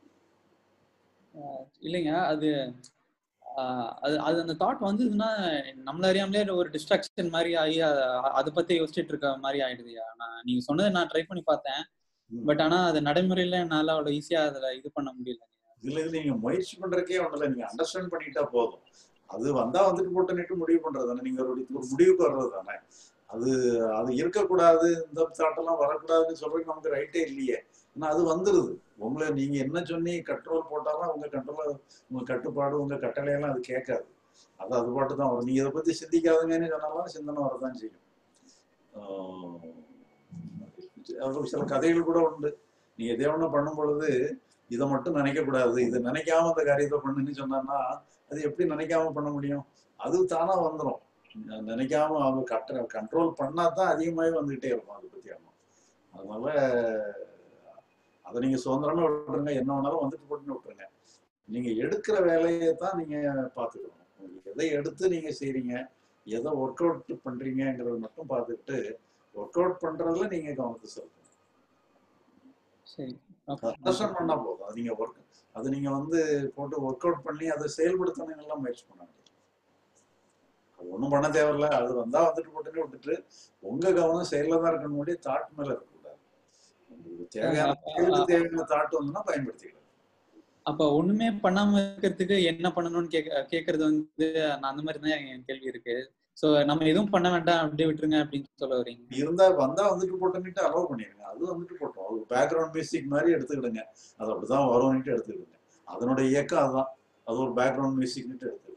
ஆஹ் இல்லைங்க அது ஆஹ் அது அது அந்த தாட் வந்ததுன்னா நம்மள அறியாமலே ஒரு டிஸ்ட்ராக்ஷன் மாதிரி ஆகி அ- அதை பத்தி யோசிச்சுட்டு இருக்க மாதிரி ஆயிடுதுயா நான் நீங்க சொன்னதை நான் ட்ரை பண்ணி பார்த்தேன் ம். பட் ஆனா அது நடைமுறையில என்னால அவ்வளவு ஈஸியா அதுல இது பண்ண முடியல இதுல இது நீங்க முயற்சி பண்றதுக்கே ஒன்றும் நீங்க அண்டர்ஸ்டாண்ட் பண்ணிட்டா போதும் அது வந்தா வந்துட்டு போட்டுன்னுட்டு முடிவு பண்றது தானே நீங்க ஒரு ஒரு முடிவுக்கு வர்றது தானே அது அது இருக்கக்கூடாது இந்த தாட்டெல்லாம் வரக்கூடாதுன்னு சொல்றதுக்கு நமக்கு ரைட்டே இல்லையே ஆனா அது வந்துருது உங்களை நீங்க என்ன சொன்னி கண்ட்ரோல் போட்டாலும் உங்க கண்ட்ரோல் உங்க கட்டுப்பாடு உங்க கட்டளையெல்லாம் அது கேட்காது அது அது பாட்டு தான் வரும் நீங்க இதை பத்தி சிந்திக்காதுங்கன்னு சொன்னாலும் சிந்தனை வரதான் செய்யும் ஆஹ் அது சில கதைகள் கூட உண்டு நீங்க எதை ஒண்ணு பண்ணும் பொழுது இதை மட்டும் நினைக்க கூடாது இதை நினைக்காம அந்த காரியத்தை பண்ணுன்னு சொன்னா அது எப்படி நினைக்காம பண்ண முடியும் அது தானா வந்துடும் நினைக்காம அவங்க கட்ட கண்ட்ரோல் பண்ணா தான் அதிகமாகவே வந்துகிட்டே இருக்கும் அதை பத்தி ஆமா அதனால அதை நீங்க சுதந்திரமா விட்டுருங்க என்ன வேணாலும் வந்துட்டு போட்டுன்னு விட்டுருங்க நீங்க எடுக்கிற வேலையை தான் நீங்க பாத்துக்கணும் உங்களுக்கு எதை எடுத்து நீங்க செய்றீங்க எதை ஒர்க் அவுட் பண்றீங்கங்கிறத மட்டும் பார்த்துக்கிட்டு ஒர்க் அவுட் பண்றதுல நீங்க கவனத்தை செலுத்தணும் சரி அண்டர்ஸ்டாண்ட் பண்ணா போதும் அது நீங்க ஒர்க் அது நீங்க வந்து போட்டு ஒர்க் அவுட் பண்ணி அதை செயல்படுத்தணும் எல்லாம் முயற்சி பண்ண வேண்டியது அது ஒண்ணும் பண்ண தேவையில்ல அது வந்தா வந்துட்டு போட்டுன்னு விட்டுட்டு உங்க கவனம் செயல்ல தான் இருக்கணும் முடிய தாட் மேல இருக்கக்கூடாது உங்களுக்கு தேவையான செயலுக்கு தேவையான தாட் வந்துன்னா பயன்படுத்திக்கலாம் அப்ப ஒண்ணுமே பண்ணாம இருக்கிறதுக்கு என்ன பண்ணணும்னு கேக்க கேக்குறது வந்து நான் அந்த மாதிரி தான் என் கேள்வி இருக்கு சோ நம்ம எதுவும் பண்ண வேண்டாம் அப்படியே விட்டுருங்க அப்படின்னு சொல்ல வரீங்க இருந்தா வந்தா வந்துட்டு போட்டுன்னுட்டு அலோவ் பண்ணிருங்க அது வந்துட்டு போட்டோம் அது பேக்ரவுண்ட் மியூசிக் மாதிரி எடுத்துக்கிடுங்க அது அப்படிதான் வரும்னுட்டு எடுத்துக்கிடுங்க அதனுடைய இயக்கம் அதுதான் அது ஒரு பேக்ரவுண்ட் மியூசிக்னுட்டு எடுத்துக்கிடுங்க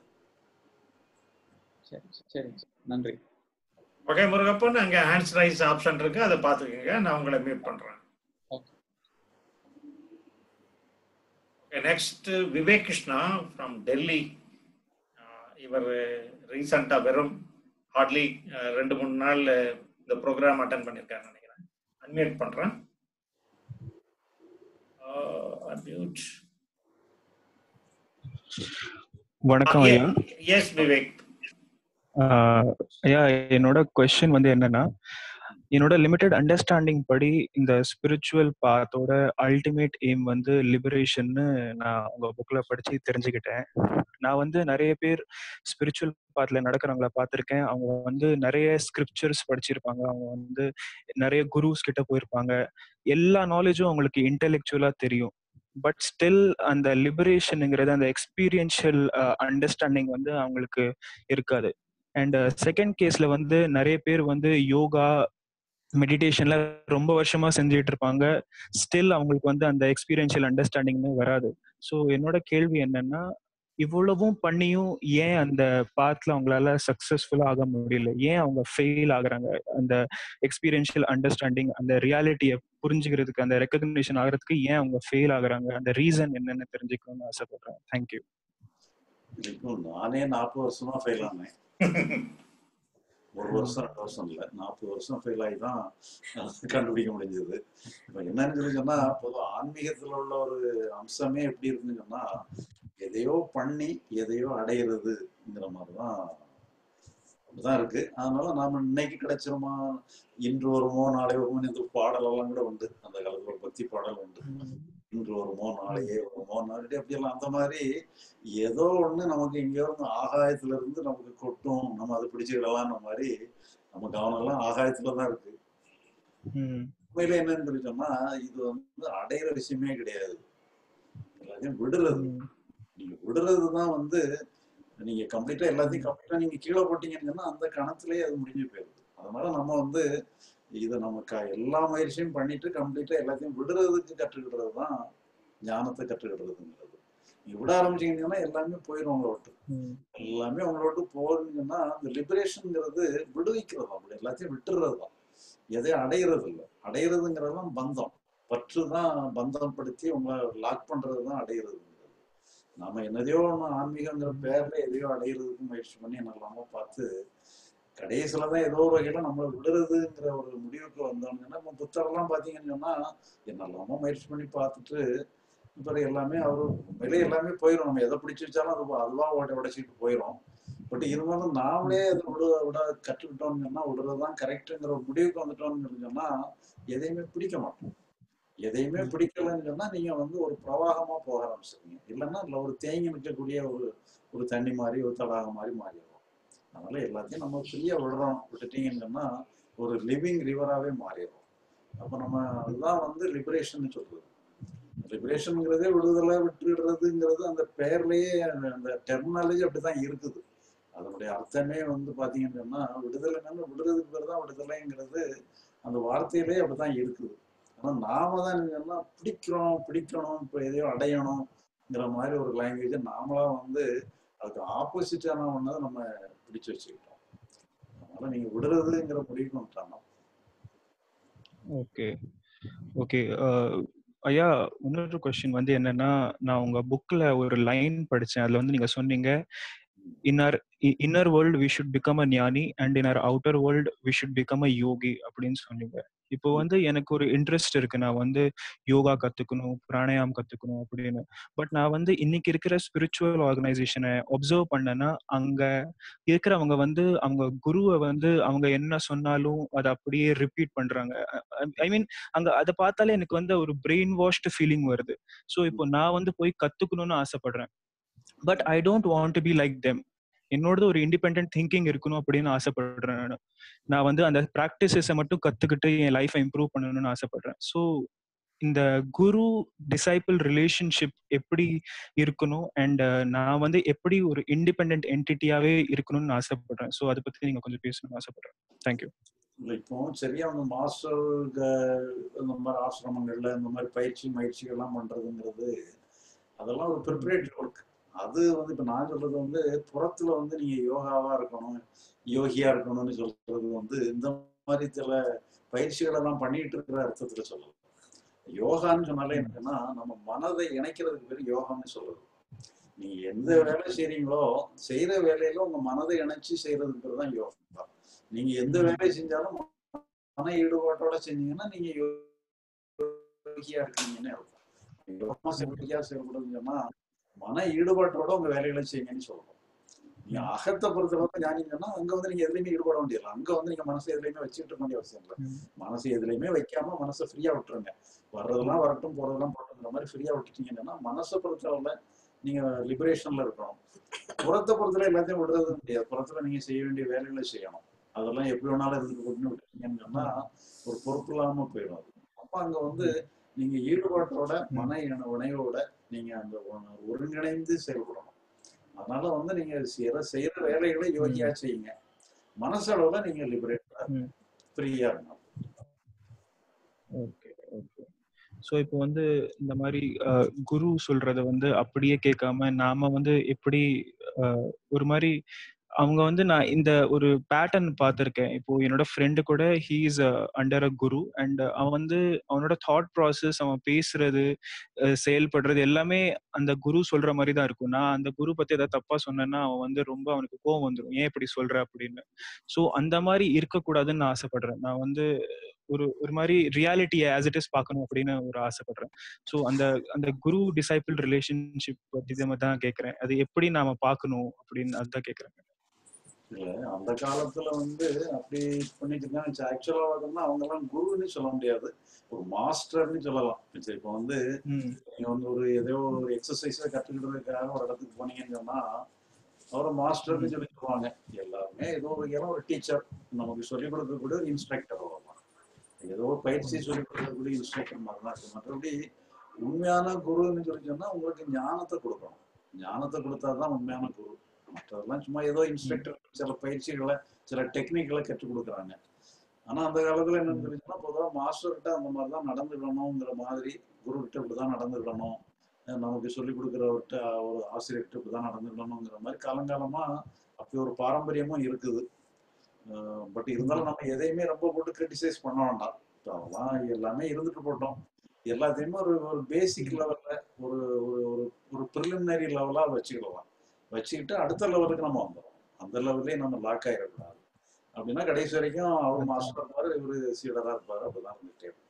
சரி சரி நன்றி ஓகே முருகப்பன் அங்க ஹேண்ட்ஸ் ரைஸ் ஆப்ஷன் இருக்கு அதை பார்த்துக்கோங்க நான் உங்களை மீட் பண்றேன் நெக்ஸ்ட் விவேக் கிருஷ்ணா ஃப்ரம் டெல்லி இவர் ரீசண்டா வெறும் ஹார்ட்லி ரெண்டு மூணு நாள் இந்த ப்ரோக்ராம் அட்டன் பண்ணியிருக்காரு நினைக்கிறேன் அன்மியூட் பண்றேன் அன்மியூட் வணக்கம் ஐயா எஸ் விவேக் ஆஹ் ஐயா என்னோட கொஸ்டின் வந்து என்னன்னா என்னோட லிமிட்டெட் அண்டர்ஸ்டாண்டிங் படி இந்த ஸ்பிரிச்சுவல் பாத்தோட அல்டிமேட் எய்ம் வந்து லிபரேஷன்னு நான் உங்க புக்ல படிச்சு தெரிஞ்சுக்கிட்டேன் நான் வந்து நிறைய பேர் ஸ்பிரிச்சுவல் பாத்துல நடக்கிறவங்கள பார்த்துருக்கேன் அவங்க வந்து நிறைய ஸ்கிரிப்சர்ஸ் படிச்சிருப்பாங்க அவங்க வந்து நிறைய குருஸ் கிட்ட போயிருப்பாங்க எல்லா நாலேஜும் அவங்களுக்கு இன்டெலெக்சுவலா தெரியும் பட் ஸ்டில் அந்த லிபரேஷனுங்கிறது அந்த எக்ஸ்பீரியன்ஷியல் அண்டர்ஸ்டாண்டிங் வந்து அவங்களுக்கு இருக்காது அண்ட் செகண்ட் கேஸ்ல வந்து நிறைய பேர் வந்து யோகா மெடிடேஷன்ல ரொம்ப வருஷமா செஞ்சுட்டு இருப்பாங்க ஸ்டில் அவங்களுக்கு வந்து அந்த எக்ஸ்பீரியன்ஷியல் அண்டர்ஸ்டாண்டிங்னு வராது ஸோ என்னோட கேள்வி என்னன்னா இவ்வளவும் பண்ணியும் ஏன் அந்த பாத்ல அவங்களால சக்சஸ்ஃபுல்லா ஆக முடியல ஏன் அவங்க ஃபெயில் ஆகுறாங்க அந்த எக்ஸ்பீரியன்ஷியல் அண்டர்ஸ்டாண்டிங் அந்த ரியாலிட்டியை புரிஞ்சுக்கிறதுக்கு அந்த ரெக்கக்னிஷன் ஆகிறதுக்கு ஏன் அவங்க ஃபெயில் ஆகுறாங்க அந்த ரீசன் என்னன்னு தெரிஞ்சுக்கணும்னு ஆசைப்படுறேன் தேங்க்யூ இப்போ நானே நாற்பது வருஷமா ஃபெயில் ஆனேன் ஒரு வருஷம் ரெண்டு வருஷம் இல்லை நாற்பது வருஷம் ஃபெயில் ஆகி தான் கண்டுபிடிக்க முடிஞ்சது இப்போ என்னன்னு சொல்லி சொன்னா பொதுவாக ஆன்மீகத்துல உள்ள ஒரு அம்சமே எப்படி இருக்குன்னு சொன்னா எதையோ பண்ணி எதையோ அடையிறதுங்கிற மாதிரி தான் அப்படிதான் இருக்கு அதனால நாம இன்னைக்கு கிடைச்சிருமா இன்று வருமோ நாளை வருமோ இந்த பாடலெல்லாம் கூட உண்டு அந்த காலத்துல ஒரு பக்தி பாடல் உண்டு இன்று வருமோ நாளையே வருமோ நாளையே அப்படியெல்லாம் அந்த மாதிரி ஏதோ ஒண்ணு நமக்கு எங்கேயோ இருந்து ஆகாயத்துல இருந்து நமக்கு கொட்டும் நம்ம அதை பிடிச்சுக்கிடலாம்னு மாதிரி நம்ம கவனம் எல்லாம் ஆகாயத்துல தான் இருக்கு உண்மையில என்னன்னு சொல்லி சொன்னா இது வந்து அடையிற விஷயமே கிடையாது எல்லாத்தையும் விடுறது நீங்க விடுறது தான் வந்து நீங்க கம்ப்ளீட்டா எல்லாத்தையும் கம்ப்ளீட்டா நீங்க கீழே போட்டீங்கன்னு சொன்னா அந்த கணத்திலேயே அது முடிஞ்சு போயிருது அதனால நம்ம வந்து இதை நம்ம க எல்லா முயற்சியும் பண்ணிட்டு கம்ப்ளீட்டா எல்லாத்தையும் விடுறதுக்கு கற்றுக்கிடுறது தான் ஞானத்தை கற்றுக்கிடுறதுங்கிறது நீங்க விட ஆரம்பிச்சீங்கன்னா எல்லாமே போயிடும் உங்களை விட்டு எல்லாமே உங்களை விட்டு போறீங்கன்னா அந்த லிபரேஷன்ங்கிறது விடுவிக்கிறது அப்படி எல்லாத்தையும் விட்டுறது தான் எதையும் அடையிறது இல்லை அடையிறதுங்கிறது தான் பந்தம் பற்று தான் பந்தப்படுத்தி உங்களை லாக் பண்றது தான் அடையிறதுங்கிறது நாம என்னதையோ ஒன்று ஆன்மீகங்கிற பேர்ல எதையோ அடையிறதுக்கு முயற்சி பண்ணி என்னெல்லாமோ பார்த்து கடைசியில தான் ஏதோ ஒரு வகையில நம்மளை விடுறதுங்கிற ஒரு முடிவுக்கு வந்தோம்னா இப்போ புத்தரெல்லாம் பார்த்தீங்கன்னு சொன்னா என்னெல்லாமோ முயற்சி பண்ணி பார்த்துட்டு பிறகு எல்லாமே அவர் உண்மையிலே எல்லாமே போயிடும் நம்ம எதை பிடிச்சி வச்சாலும் அது அதுவா உட உடைச்சிட்டு போயிடும் பட் இருந்தாலும் நாமளே அதை விட விட கற்றுக்கிட்டோம்னு சொன்னா விடுறதுதான் கரெக்டுங்கிற ஒரு முடிவுக்கு வந்துட்டோம்னு சொன்னா எதையுமே பிடிக்க மாட்டோம் எதையுமே பிடிக்கலன்னு சொன்னா நீங்க வந்து ஒரு பிரவாகமா போக ஆரம்பிச்சிருங்க இல்லைன்னா இல்லை ஒரு தேங்கி நிற்கக்கூடிய ஒரு ஒரு தண்ணி மாதிரி ஒரு தடாகம் மாதிரி மாறிடும் அதனால எல்லாத்தையும் நம்ம ஃப்ரீயா விடுறோம் விட்டுட்டீங்கன்னு சொன்னா ஒரு லிவிங் ரிவராகவே மாறிடும் அப்போ நம்ம அதுதான் வந்து லிபரேஷன் சொல்றது லிபரேஷனுங்கிறதே விடுதலை விட்டுடுறதுங்கிறது அந்த பெயர்லயே அந்த டெர்மினாலஜி அப்படிதான் இருக்குது அதனுடைய அர்த்தமே வந்து பாத்தீங்கன்னு சொன்னா விடுதலைன்னு விடுறதுக்கு பேர் தான் விடுதலைங்கிறது அந்த வார்த்தையிலே அப்படிதான் இருக்குது ஆனா நாம தான் என்னன்னா பிடிக்கிறோம் பிடிக்கணும் இப்போ எதையோ அடையணுங்கிற மாதிரி ஒரு லாங்குவேஜை நாமளா வந்து அதுக்கு ஆப்போசிட்டான ஒண்ணதை நம்ம பிடிச்சு வச்சுக்கிட்டோம் அதனால நீங்க விடுறதுங்கிற முடிவுக்கு வந்துட்டாங்க ஓகே ஓகே ஐயா இன்னொரு கொஸ்டின் வந்து என்னன்னா நான் உங்க புக்ல ஒரு லைன் படிச்சேன் அதுல வந்து நீங்க சொன்னீங்க in our i- inner world we should become a ஞானி and in our outer world we should become a யோகி அப்படின்னு சொன்னீங்க இப்போ வந்து எனக்கு ஒரு இன்ட்ரெஸ்ட் இருக்கு நான் வந்து யோகா கத்துக்கணும் பிராணாயாம் கத்துக்கணும் அப்படின்னு பட் நான் வந்து இன்னைக்கு இருக்கிற ஸ்பிரிச்சுவல் ஆர்கனைசேஷனை ஒப்சர்வ் பண்ணேன்னா அங்க இருக்கிறவங்க வந்து அவங்க குருவை வந்து அவங்க என்ன சொன்னாலும் அதை அப்படியே ரிப்பீட் பண்றாங்க ஐ மீன் அங்க அதை பார்த்தாலே எனக்கு வந்து ஒரு பிரெயின் வாஷ்டு ஃபீலிங் வருது ஸோ இப்போ நான் வந்து போய் கத்துக்கணும்னு ஆசைப்படுறேன் but I don't want to be like them என்னோடது ஒரு இண்டிபெண்ட் திங்கிங் இருக்கணும் அப்படின்னு ஆசைப்படுறேன் நானு. நான் வந்து அந்த ப்ராக்டிசஸை மட்டும் கத்துக்கிட்டு என் லைஃபை இம்ப்ரூவ் பண்ணணும்னு ஆசைப்படுறேன் ஸோ இந்த குரு டிசைபிள் ரிலேஷன்ஷிப் எப்படி இருக்கணும் அண்ட் நான் வந்து எப்படி ஒரு இண்டிபெண்ட் என்டிட்டியாவே இருக்கணும்னு ஆசைப்படுறேன் ஸோ அதை பத்தி நீங்க கொஞ்சம் பேசணும்னு ஆசைப்படுறேன் தேங்க்யூ இல்லை இப்போ சரியா அவங்க மாஸ்டர் இந்த மாதிரி ஆசிரமங்கள்ல இந்த மாதிரி பயிற்சி முயற்சிகள்லாம் பண்றதுங்கிறது அதெல்லாம் ஒரு ப்ரிப்பரேட்டரி ஒர்க் அது வந்து இப்போ நான் சொல்றது வந்து புறத்துல வந்து நீங்க யோகாவா இருக்கணும் யோகியா இருக்கணும்னு சொல்றது வந்து இந்த மாதிரி சில பயிற்சிகள் எல்லாம் பண்ணிட்டு இருக்கிற அர்த்தத்துல சொல்லலாம் யோகான்னு சொன்னாலே என்னன்னா நம்ம மனதை இணைக்கிறதுக்கு பேர் யோகான்னு சொல்றது நீங்க எந்த வேலை செய்றீங்களோ செய்யற வேலையில உங்க மனதை இணைச்சு செய்யறதுக்கு பேர் தான் யோகா நீங்க எந்த வேலையை செஞ்சாலும் மன ஈடுபாட்டோட செஞ்சீங்கன்னா நீங்க யோகியா இருக்கீங்கன்னு அர்த்தம் யோகமா யோகியா செயல்படுதுன்னு சொன்னா மன ஈடுபாட்டோட உங்க வேலைகளை செய்யுங்கன்னு சொல்றோம் நீங்க அகத்தை பொறுத்தளவுக்கு ஞானிங்கன்னா அங்க வந்து நீங்க எதுலையுமே ஈடுபட வேண்டியதில்லை அங்க வந்து நீங்க மனசை எதுலையுமே வச்சுட்டு இருக்க வேண்டிய அவசியம் இல்லை மனசு எதுலையுமே வைக்காம மனசை ஃப்ரீயா விட்டுருங்க வர்றதெல்லாம் வரட்டும் போறதெல்லாம் போட்டுங்கிற மாதிரி ஃப்ரீயா விட்டுட்டீங்கன்னா மனசை பொறுத்தளவுல நீங்க லிபரேஷன்ல இருக்கணும் புறத்தை பொறுத்தல எல்லாத்தையும் விடுறது முடியாது புறத்துல நீங்க செய்ய வேண்டிய வேலைகளை செய்யணும் அதெல்லாம் எப்படி வேணாலும் இருந்துட்டு போட்டுன்னு விட்டுட்டீங்கன்னு சொன்னா ஒரு பொறுப்பு இல்லாம போயிடும் அது அப்ப அங்க வந்து நீங்க ஈடுபாட்டோட மன இண- இணைவோட நீங்க அந்த ஒ- ஒருங்கிணைந்து செயல்படணும் அதனால வந்து நீங்க செய்யற செய்யற வேலைகளை யோகியா செய்யுங்க மனசளவுல நீங்க லிபரேட்டா ம். ஃப்ரீயா இருக்கணும் ஓகே ஓகே ஸோ இப்போ வந்து இந்த மாதிரி அஹ், குரு சொல்றத வந்து அப்படியே கேட்காம நாம வந்து எப்படி அஹ், ஒரு மாதிரி அவங்க வந்து நான் இந்த ஒரு பேட்டர்ன் பார்த்துருக்கேன் இப்போ என்னோட ஃப்ரெண்டு கூட he is under a guru and அவன் வந்து அவனோட தாட் ப்ராசஸ் அவன் பேசுறது அஹ், செயல்படுறது எல்லாமே அந்த குரு சொல்ற மாதிரி தான் இருக்கும் நான் அந்த குரு பத்தி ஏதாவது தப்பா சொன்னேன்னா அவன் வந்து ரொம்ப அவனுக்கு கோவம் வந்துடும் ஏன் இப்படி சொல்ற அப்படின்னு ஸோ அந்த மாதிரி இருக்கக்கூடாதுன்னு நான் ஆசைப்படுறேன் நான் வந்து ஒரு ஒரு மாதிரி ரியாலிட்டியை ஆஸ் இட் இஸ் பார்க்கணும் அப்படின்னு ஒரு ஆசைப்படுறேன் ஸோ அந்த அந்த குரு டிசைபிள் ரிலேஷன்ஷிப் பத்தி தான் கேட்குறேன் அது எப்படி நாம பார்க்கணும் அப்படின்னு அதுதான் கேட்குறேன் இல்ல அந்த காலத்துல வந்து அப்படி பண்ணிட்டு இருக்காங்க ஆக்சுவலா பார்த்தோம்னா அவங்க எல்லாம் குருன்னு சொல்ல முடியாது ஒரு மாஸ்டர்னு சொல்லலாம் சரி, இப்போ வந்து ம் நீங்க வந்து ஒரு ஏதோ ஒரு எக்ஸசைஸை கத்துக்கிட்டதுக்காக ஒரு இடத்துக்கு போனீங்கன்னு சொன்னா அவரை மாஸ்டர்னு சொல்லி சொல்லுவாங்க எல்லாருமே ஏதோ ஒரு வகையான ஒரு டீச்சர் நமக்கு சொல்லிக் கொடுக்கக்கூடிய ஒரு இன்ஸ்ட்ரக்டர் அவ்வளவுதான் ஏதோ ஒரு பயிற்சி சொல்லிக் கொடுக்கக்கூடிய இன்ஸ்ட்ரக்டர் மாதிரி தான் இருக்கு மற்றபடி உண்மையான குருன்னு சொல்லி சொன்னா உங்களுக்கு ஞானத்தை கொடுக்கணும் ஞானத்தை கொடுத்தாதான் உண்மையான குரு மற்றதெல்லாம் சும்மா ஏதோ இன்ஸ்ட்ரக்டர் சில பயிற்சிகளை சில டெக்னிக்களை கற்றுக் கொடுக்குறாங்க ஆனா அந்த காலத்துல என்னன்னு தெரிஞ்சுன்னா பொதுவாக மாஸ்டர்கிட்ட அந்த மாதிரி தான் நடந்துக்கணுங்கிற மாதிரி குரு கிட்ட இப்படிதான் நடந்துக்கணும் அஹ் நமக்கு சொல்லிக் கொடுக்குறவர்கிட்ட ஒரு ஆசிரியர்கிட்ட இப்படிதான் நடந்துக்கணுங்கிற மாதிரி காலங்காலமா அப்படி ஒரு பாரம்பரியமும் இருக்குது பட் இருந்தாலும் நம்ம எதையுமே ரொம்ப போட்டு கிரிட்டிசைஸ் பண்ண வேண்டாம் இப்ப அதெல்லாம் எல்லாமே இருந்துட்டு போட்டோம் எல்லாத்தையுமே ஒரு ஒரு பேசிக் லெவல்ல ஒரு ஒரு ஒரு ஒரு ப்ரிலிமினரி லெவலா வச்சுக்கலாம் வச்சுக்கிட்டு அடுத்த லெவலுக்கு நம்ம வந்துடும் அந்த லெவல்லே நம்ம லாக் ஆயிடக்கூடாது அப்படின்னா கடைசி வரைக்கும் அவர் மாஸ்டர் இருப்பாரு இவரு சீடரா இருப்பாரு அப்படிதான் இருந்துட்டே இருக்கும்.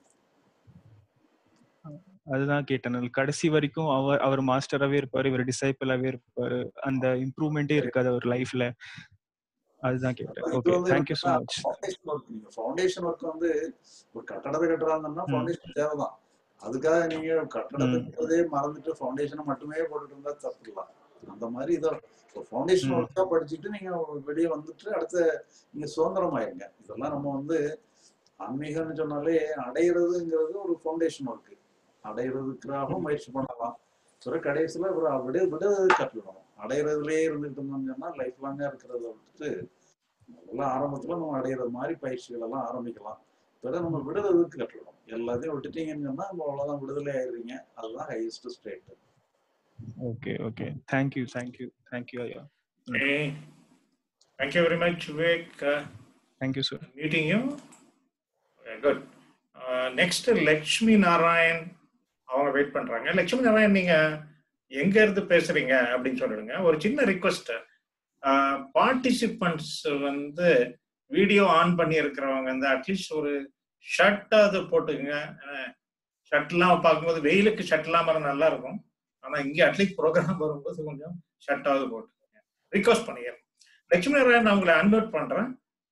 அதுதான் கேட்டேன் நான் கடைசி வரைக்கும் அவர் அவர் மாஸ்டராகவே இருப்பாரு இவர் டிசைபிளாவே இருப்பாரு அந்த இம்ப்ரூவ்மெண்ட்டே இருக்காது அவர் லைஃப்ல அதுதான் கேட்டேன் இது ஓகே வந்து thank you so much foundation work நீங்க ஃபவுண்டேஷன் ஒர்க் வந்து ஒரு கட்டடத்தை கட்டுறாங்கன்னா ம். ஃபவுண்டேஷன் தேவைதான் அதுக்காக நீங்க கட்டடத்துக்கிறதே மறந்துட்டு ஃபவுண்டேஷனை மட்டுமே போட்டுட்டு இருந்தா தப்பு இல்லை அந்த மாதிரி இதை ஒரு ஃபவுண்டேஷன் ம். ஒர்க்கா படிச்சுட்டு நீங்க வெளியே வந்துட்டு அடுத்த நீங்க சுதந்திரமாயிருங்க இதெல்லாம் நம்ம வந்து ஆன்மீகம்னு சொன்னாலே அடையிறதுங்கிறது ஒரு ஃபவுண்டேஷன் ஒர்க் அடையிறதுக்காகவும் முயற்சி பண்ணலாம் சில கடைசியில ஒரு விட விட கற்றுக்கணும் அடையிறதுலயே இருந்துட்டு இருந்தோம்னு சொன்னா லைஃப் லாங்கா இருக்கிறத விட்டுட்டு முதல்ல ஆரம்பத்துல நம்ம அடையிறது மாதிரி பயிற்சிகள் எல்லாம் ஆரம்பிக்கலாம் பிறகு நம்ம விடுறதுக்கு கற்றுக்கணும் எல்லாத்தையும் விட்டுட்டீங்கன்னு சொன்னா நம்ம அவ்வளவுதான் விடுதலை ஆயிடுறீங்க அதுதான் highest state okay okay thank you thank you thank you ஐயா Okay. Thank you very much, Vivek. Uh, thank you sir meeting you. Okay, good. Uh, next, Lakshmi Narayan அவங்க வெயிட் பண்றாங்க லக்ஷ்மி நாராயண் நீங்க எங்க இருந்து பேசுறீங்க அப்படின்னு சொல்லிடுங்க ஒரு சின்ன ரிக்வஸ்ட் பார்ட்டிசிபென்ட்ஸ் வந்து வீடியோ ஆன் பண்ணி இருக்கிறவங்க வந்து அட்லீஸ்ட் ஒரு ஷர்ட்டாவது போட்டுக்குங்க ஷர்ட்லாம் பார்க்கும்போது வெயிலுக்கு ஷர்ட் இல்லாம இருந்தா நல்லா இருக்கும் ஆனா இங்க அட்லீஸ்ட் ப்ரோக்ராம் வரும்போது கொஞ்சம் ஷர்ட்டாவது போட்டுக்கோங்க ரிக்வஸ்ட் பண்ணிக்கிறேன் லட்சுமி நாராயண் நான் உங்களை அன்மியூட் பண்றேன்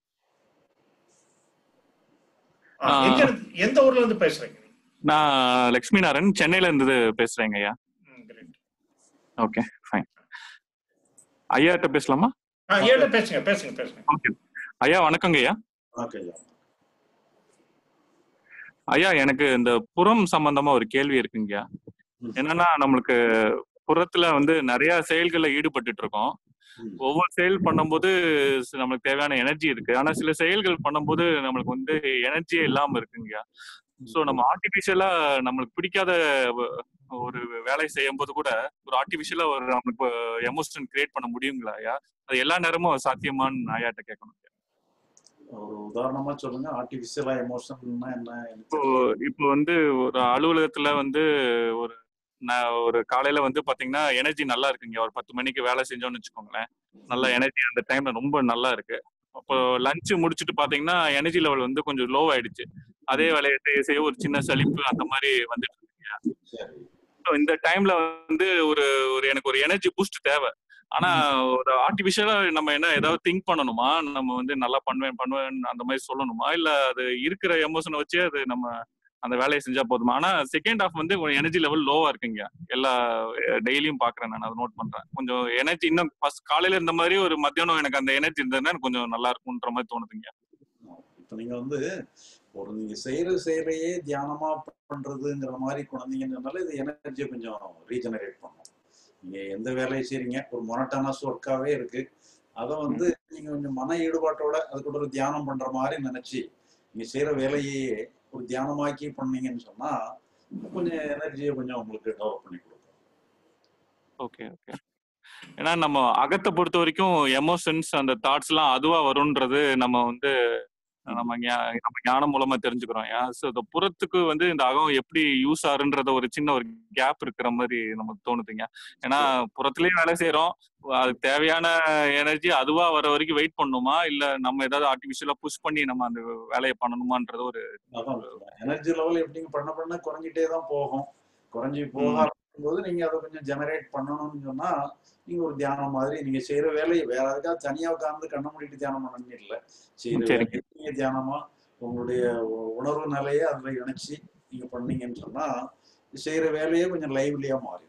ஆ, ஆ. எங்க இருந்து- எந்த ஊர்ல இருந்து பேசுறீங்க நான் லக்ஷ்மி நாராயண் சென்னையில இருந்து பேசுறேங்க ஐயா ம், great. ஓகே ஃபைன் ஐயாட்ட பேசலாமா ஆ ஏட்ட பேசுங்க பேசுங்க பேசுங்க ஓகே ஐயா வணக்கங்க ஐயா ஓகே ஐயா எனக்கு இந்த புறம் சம்பந்தமா ஒரு கேள்வி இருக்குங்கய்யா ம். என்னன்னா நம்மளுக்கு புறத்துல வந்து நிறைய செயல்கள்ல ஈடுபட்டுட்டு இருக்கோம் ம். ஒவ்வொரு செயல் பண்ணும்போது சி- நம்மளுக்கு தேவையான எனர்ஜி இருக்கு ஆனா சில செயல்கள் பண்ணும்போது நம்மளுக்கு வந்து எனர்ஜியே இல்லாம இருக்குங்கய்யா சோ நம்ம ஆர்டிபிஷியலா நம்மளுக்கு பிடிக்காத வ- ஒரு வேலை செய்யும் போது கூட ஒரு ஆர்டிபிஷியலா ஒரு நம்மளுக்கு எமோஷன் கிரியேட் பண்ண முடியுங்களா ஐயா அது எல்லா நேரமும் சாத்தியமான்னு ஐயாட்ட கேட்கணும் ஒரு உதாரணமா சொல்லுங்க ஆர்டிபிஷியலா எமோஷன்னா என்ன எனக்கு இப்போ தெரியல. இப்போ வந்து ஒரு அலுவலகத்துல வந்து ஒரு நான் ஒரு காலையில வந்து பாத்தீங்கன்னா எனர்ஜி நல்லா இருக்குங்க ஒரு பத்து மணிக்கு வேலை செஞ்சோம்னு வச்சுக்கோங்களேன் நல்ல எனர்ஜி அந்த டைம்ல ரொம்ப நல்லா இருக்கு அப்போ லஞ்ச் முடிச்சுட்டு பாத்தீங்கன்னா எனர்ஜி லெவல் வந்து கொஞ்சம் லோ ஆயிடுச்சு அதே வேலையை செய்ய செய்ய ஒரு சின்ன சலிப்பு அந்த மாதிரி வந்துட்டு இருக்குங்க சரி So, இந்த டைம்ல வந்து ஒரு ஒரு எனக்கு ஒரு எனர்ஜி பூஸ்ட் தேவை ஆனா ஒரு ஆர்டிபிஷியலா நம்ம என்ன ஏதாவது திங்க் பண்ணணுமா நம்ம வந்து நல்லா பண்ணுவேன் பண்ணுவேன் அந்த மாதிரி சொல்லணுமா இல்ல அது இருக்கிற எமோஷனை வச்சே அது நம்ம அந்த வேலையை செஞ்சா போதுமா ஆனா செகண்ட் ஹாஃப் வந்து எனர்ஜி லெவல் லோவா இருக்குங்க எல்லா டெய்லியும் பாக்குறேன் நான் அதை நோட் பண்றேன் கொஞ்சம் எனர்ஜி இன்னும் ஃபர்ஸ்ட் காலையில இருந்த மாதிரி ஒரு மத்தியானம் எனக்கு அந்த எனர்ஜி இருந்ததுன்னா எனக்கு கொஞ்சம் நல்லா இருக்கும்ன்ற மாதிரி தோணுதுங்க இப்ப நீங்க வந்து ஒரு நீங்க செய்யற செயலையே தியானமா பண்றதுங்கிற மாதிரி குழந்தைங்கனால இது எனர்ஜியை கொஞ்சம் ரீஜெனரேட் பண்ணும் நீங்க எந்த வேலையை செய்றீங்க ஒரு மொனட்டானஸ் ஒர்க்காவே இருக்கு அதை வந்து நீங்க கொஞ்சம் மன ஈடுபாட்டோட அதுக்கூட ஒரு தியானம் பண்ற மாதிரி நினைச்சு நீங்க செய்யற வேலையே ஒரு தியானமாக்கி பண்ணீங்கன்னு சொன்னா கொஞ்சம் எனர்ஜியை கொஞ்சம் உங்களுக்கு டெவலப் பண்ணி கொடுக்கும் ஓகே ஓகே ஏன்னா நம்ம அகத்தை பொறுத்த வரைக்கும் எமோஷன்ஸ் அந்த தாட்ஸ் எல்லாம் அதுவா வரும்ன்றது நம்ம வந்து நம்ம ஞா- நம்ம ஞானம் மூலமா தெரிஞ்சுக்கிறோம் ஏன் ஸோ இந்த புறத்துக்கு வந்து இந்த அகம் எப்படி யூஸ் ஆகுன்றத ஒரு சின்ன ஒரு கேப் இருக்கிற மாதிரி நமக்கு தோணுதுங்க ஏன்னா புறத்துலயும் வேலை செய்யறோம் அதுக்கு தேவையான எனர்ஜி அதுவா வர வரைக்கும் வெயிட் பண்ணணுமா இல்ல நம்ம ஏதாவது ஆர்டிபிஷியலா புஷ் பண்ணி நம்ம அந்த வேலையை பண்ணணுமான்றது ஒரு அதான் எனர்ஜி லெவல் எப்படிங்க பண்ண பண்ண குறைஞ்சிட்டே தான் போகும் குறைஞ்சி போக ம். ஆரம்பிக்கும் போது நீங்க அதை கொஞ்சம் ஜெனரேட் பண்ணணும்னு சொன்னா நீங்க ஒரு தியானம் மாதிரி நீங்க செய்யற வேலையை வேற எதுக்காக தனியா உட்கார்ந்து கண்ண மூடிட்டு தியானம் பண்ணணும்னு இல்லை செய்யற சரி. வேலையை நீங்க தியானமா உங்களுடைய உ- உணர்வு நிலையை அதுல இணைச்சு நீங்க பண்ணீங்கன்னு சொன்னா செய்யற வேலையே கொஞ்சம் லைவ்லியா மாறிடும்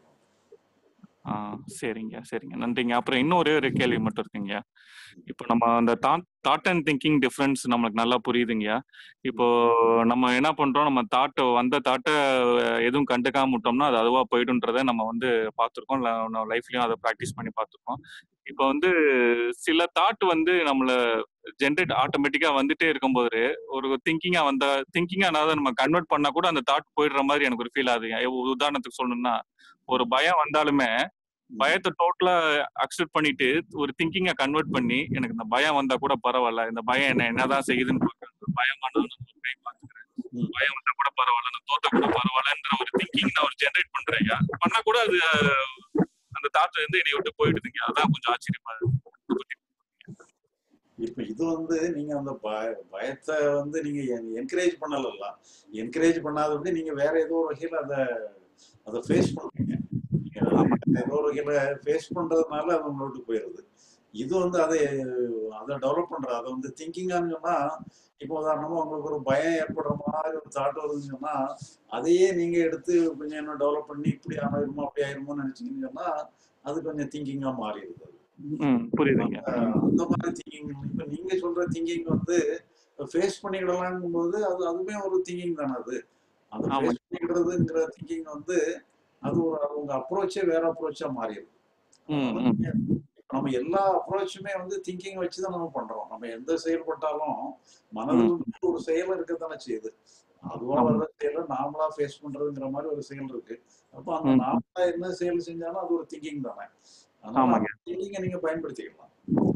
ஆ சரிங்க சரிங்க நன்றிங்க அப்புறம் இன்னும் ஒரே ஒரு கேள்வி மட்டும் இருக்குங்க இப்போ நம்ம அந்த thought thought and thinking difference நம்மளுக்கு நல்லா புரியுதுங்கய்யா இப்போ நம்ம என்ன பண்றோம் நம்ம தாட் வந்த தாட்டை எதுவும் கண்டுக்காம விட்டோம்னா அது அதுவா போயிடுன்றத நம்ம வந்து பார்த்துருக்கோம் லைஃப்லயும் அதை ப்ராக்டிஸ் பண்ணி பார்த்துருக்கோம் இப்போ வந்து சில தாட் வந்து நம்மள ஜென்ரேட் ஆட்டோமேட்டிக்கா வந்துட்டே இருக்கும்போது ஒரு திங்கிங்கா வந்த திங்கிங்கா அதாவது நம்ம கன்வெர்ட் பண்ணா கூட அந்த தாட் போயிடுற மாதிரி எனக்கு ஒரு ஃபீல் ஆகுதுங்க இப்போ உதாரணத்துக்கு சொல்லணும்னா ஒரு பயம் வந்தாலுமே பயத்தை டோட்டலா அக்செப்ட் பண்ணிட்டு ஒரு திங்கிங்கை கன்வெர்ட் பண்ணி எனக்கு இந்த பயம் வந்தா கூட பரவாயில்ல இந்த பயம் என்ன என்னதான் செய்யுதுன்னு பார்க்கறேன் ஒரு பயமானாலும் நான் ஒரு கை பார்த்துக்கிறேன் ம். பயம் வந்தா கூட பரவாயில்ல நான் தோத்த கூட பரவாயில்லன்ற ஒரு திங்கிங் நான் ஒரு ஜென்ரேட் பண்றேன் ஐயா. பண்ணா கூட அது அஹ், அந்த தாட்ல இருந்து என்னை விட்டு போயிடுதுங்க அதான் கொஞ்சம் ஆச்சரியமா இருக்கு. இப்ப இது வந்து நீங்க அந்த பய பயத்தை வந்து நீங்க என்கரேஜ் பண்ணல என்கரேஜ் பண்ணாதபடி நீங்க வேற ஏதோ ஒரு வகையில அதை அதை ஃபேஸ் பண்றீங்க நீங்க ஏதோ ஒரு வகையில ஃபேஸ் பண்றதுனால அது உங்களை விட்டு போயிருது இது வந்து அதை அதை டெவலப் பண்றது அதை வந்து திங்கிங்கான்னு சொன்னா இப்போ உதாரணமா உங்களுக்கு ஒரு பயம் ஏற்படுற மாதிரி ஒரு தாட் வருதுன்னு சொன்னா அதையே நீங்க எடுத்து கொஞ்சம் இன்னும் டெவலப் பண்ணி இப்படி ஆயிருமோ அப்படி ஆயிருமோன்னு நினைச்சீங்கன்னு சொன்னா அது கொஞ்சம் திங்கிங்கா மாறிடுது அது. ம் புரியுதுங்க அஹ் அந்த மாதிரி திங்கிங் இப்ப நீங்க சொல்ற திங்கிங் வந்து ஃபேஸ் பண்ணிடலாங்கும் போது அது அதுவுமே ஒரு திங்கிங் தானே அது அந்த ஆமா. ஃபேஸ் பண்ணிக்கிறதுங்கிற திங்கிங் வந்து அது ஒரு அது உங்க அப்ரோச்சே வேற அப்ரோச்சா மாறிடுது ம், அதனால ம். நீங்க இப்ப நம்ம எல்லா அப்ரோச்சுமே வந்து திங்கிங் வச்சு தான் நம்ம பண்றோம் நம்ம எந்த செயல்பட்டாலும் மனதில் ம் வந்து ஒரு செயல் இருக்கத்தானே செய்யுது அதுவா ஆமா வர்ற செயலை நாமளா ஃபேஸ் பண்றதுங்கிற மாதிரி ஒரு செயல் இருக்கு அப்போ அந்த ம் ம். நாமளா என்ன செயல் செஞ்சாலும் அது ஒரு திங்கிங் தானே அதனால ஆமாங்க அந்த திங்கிங்கை நீங்க பயன்படுத்திக்கலாம்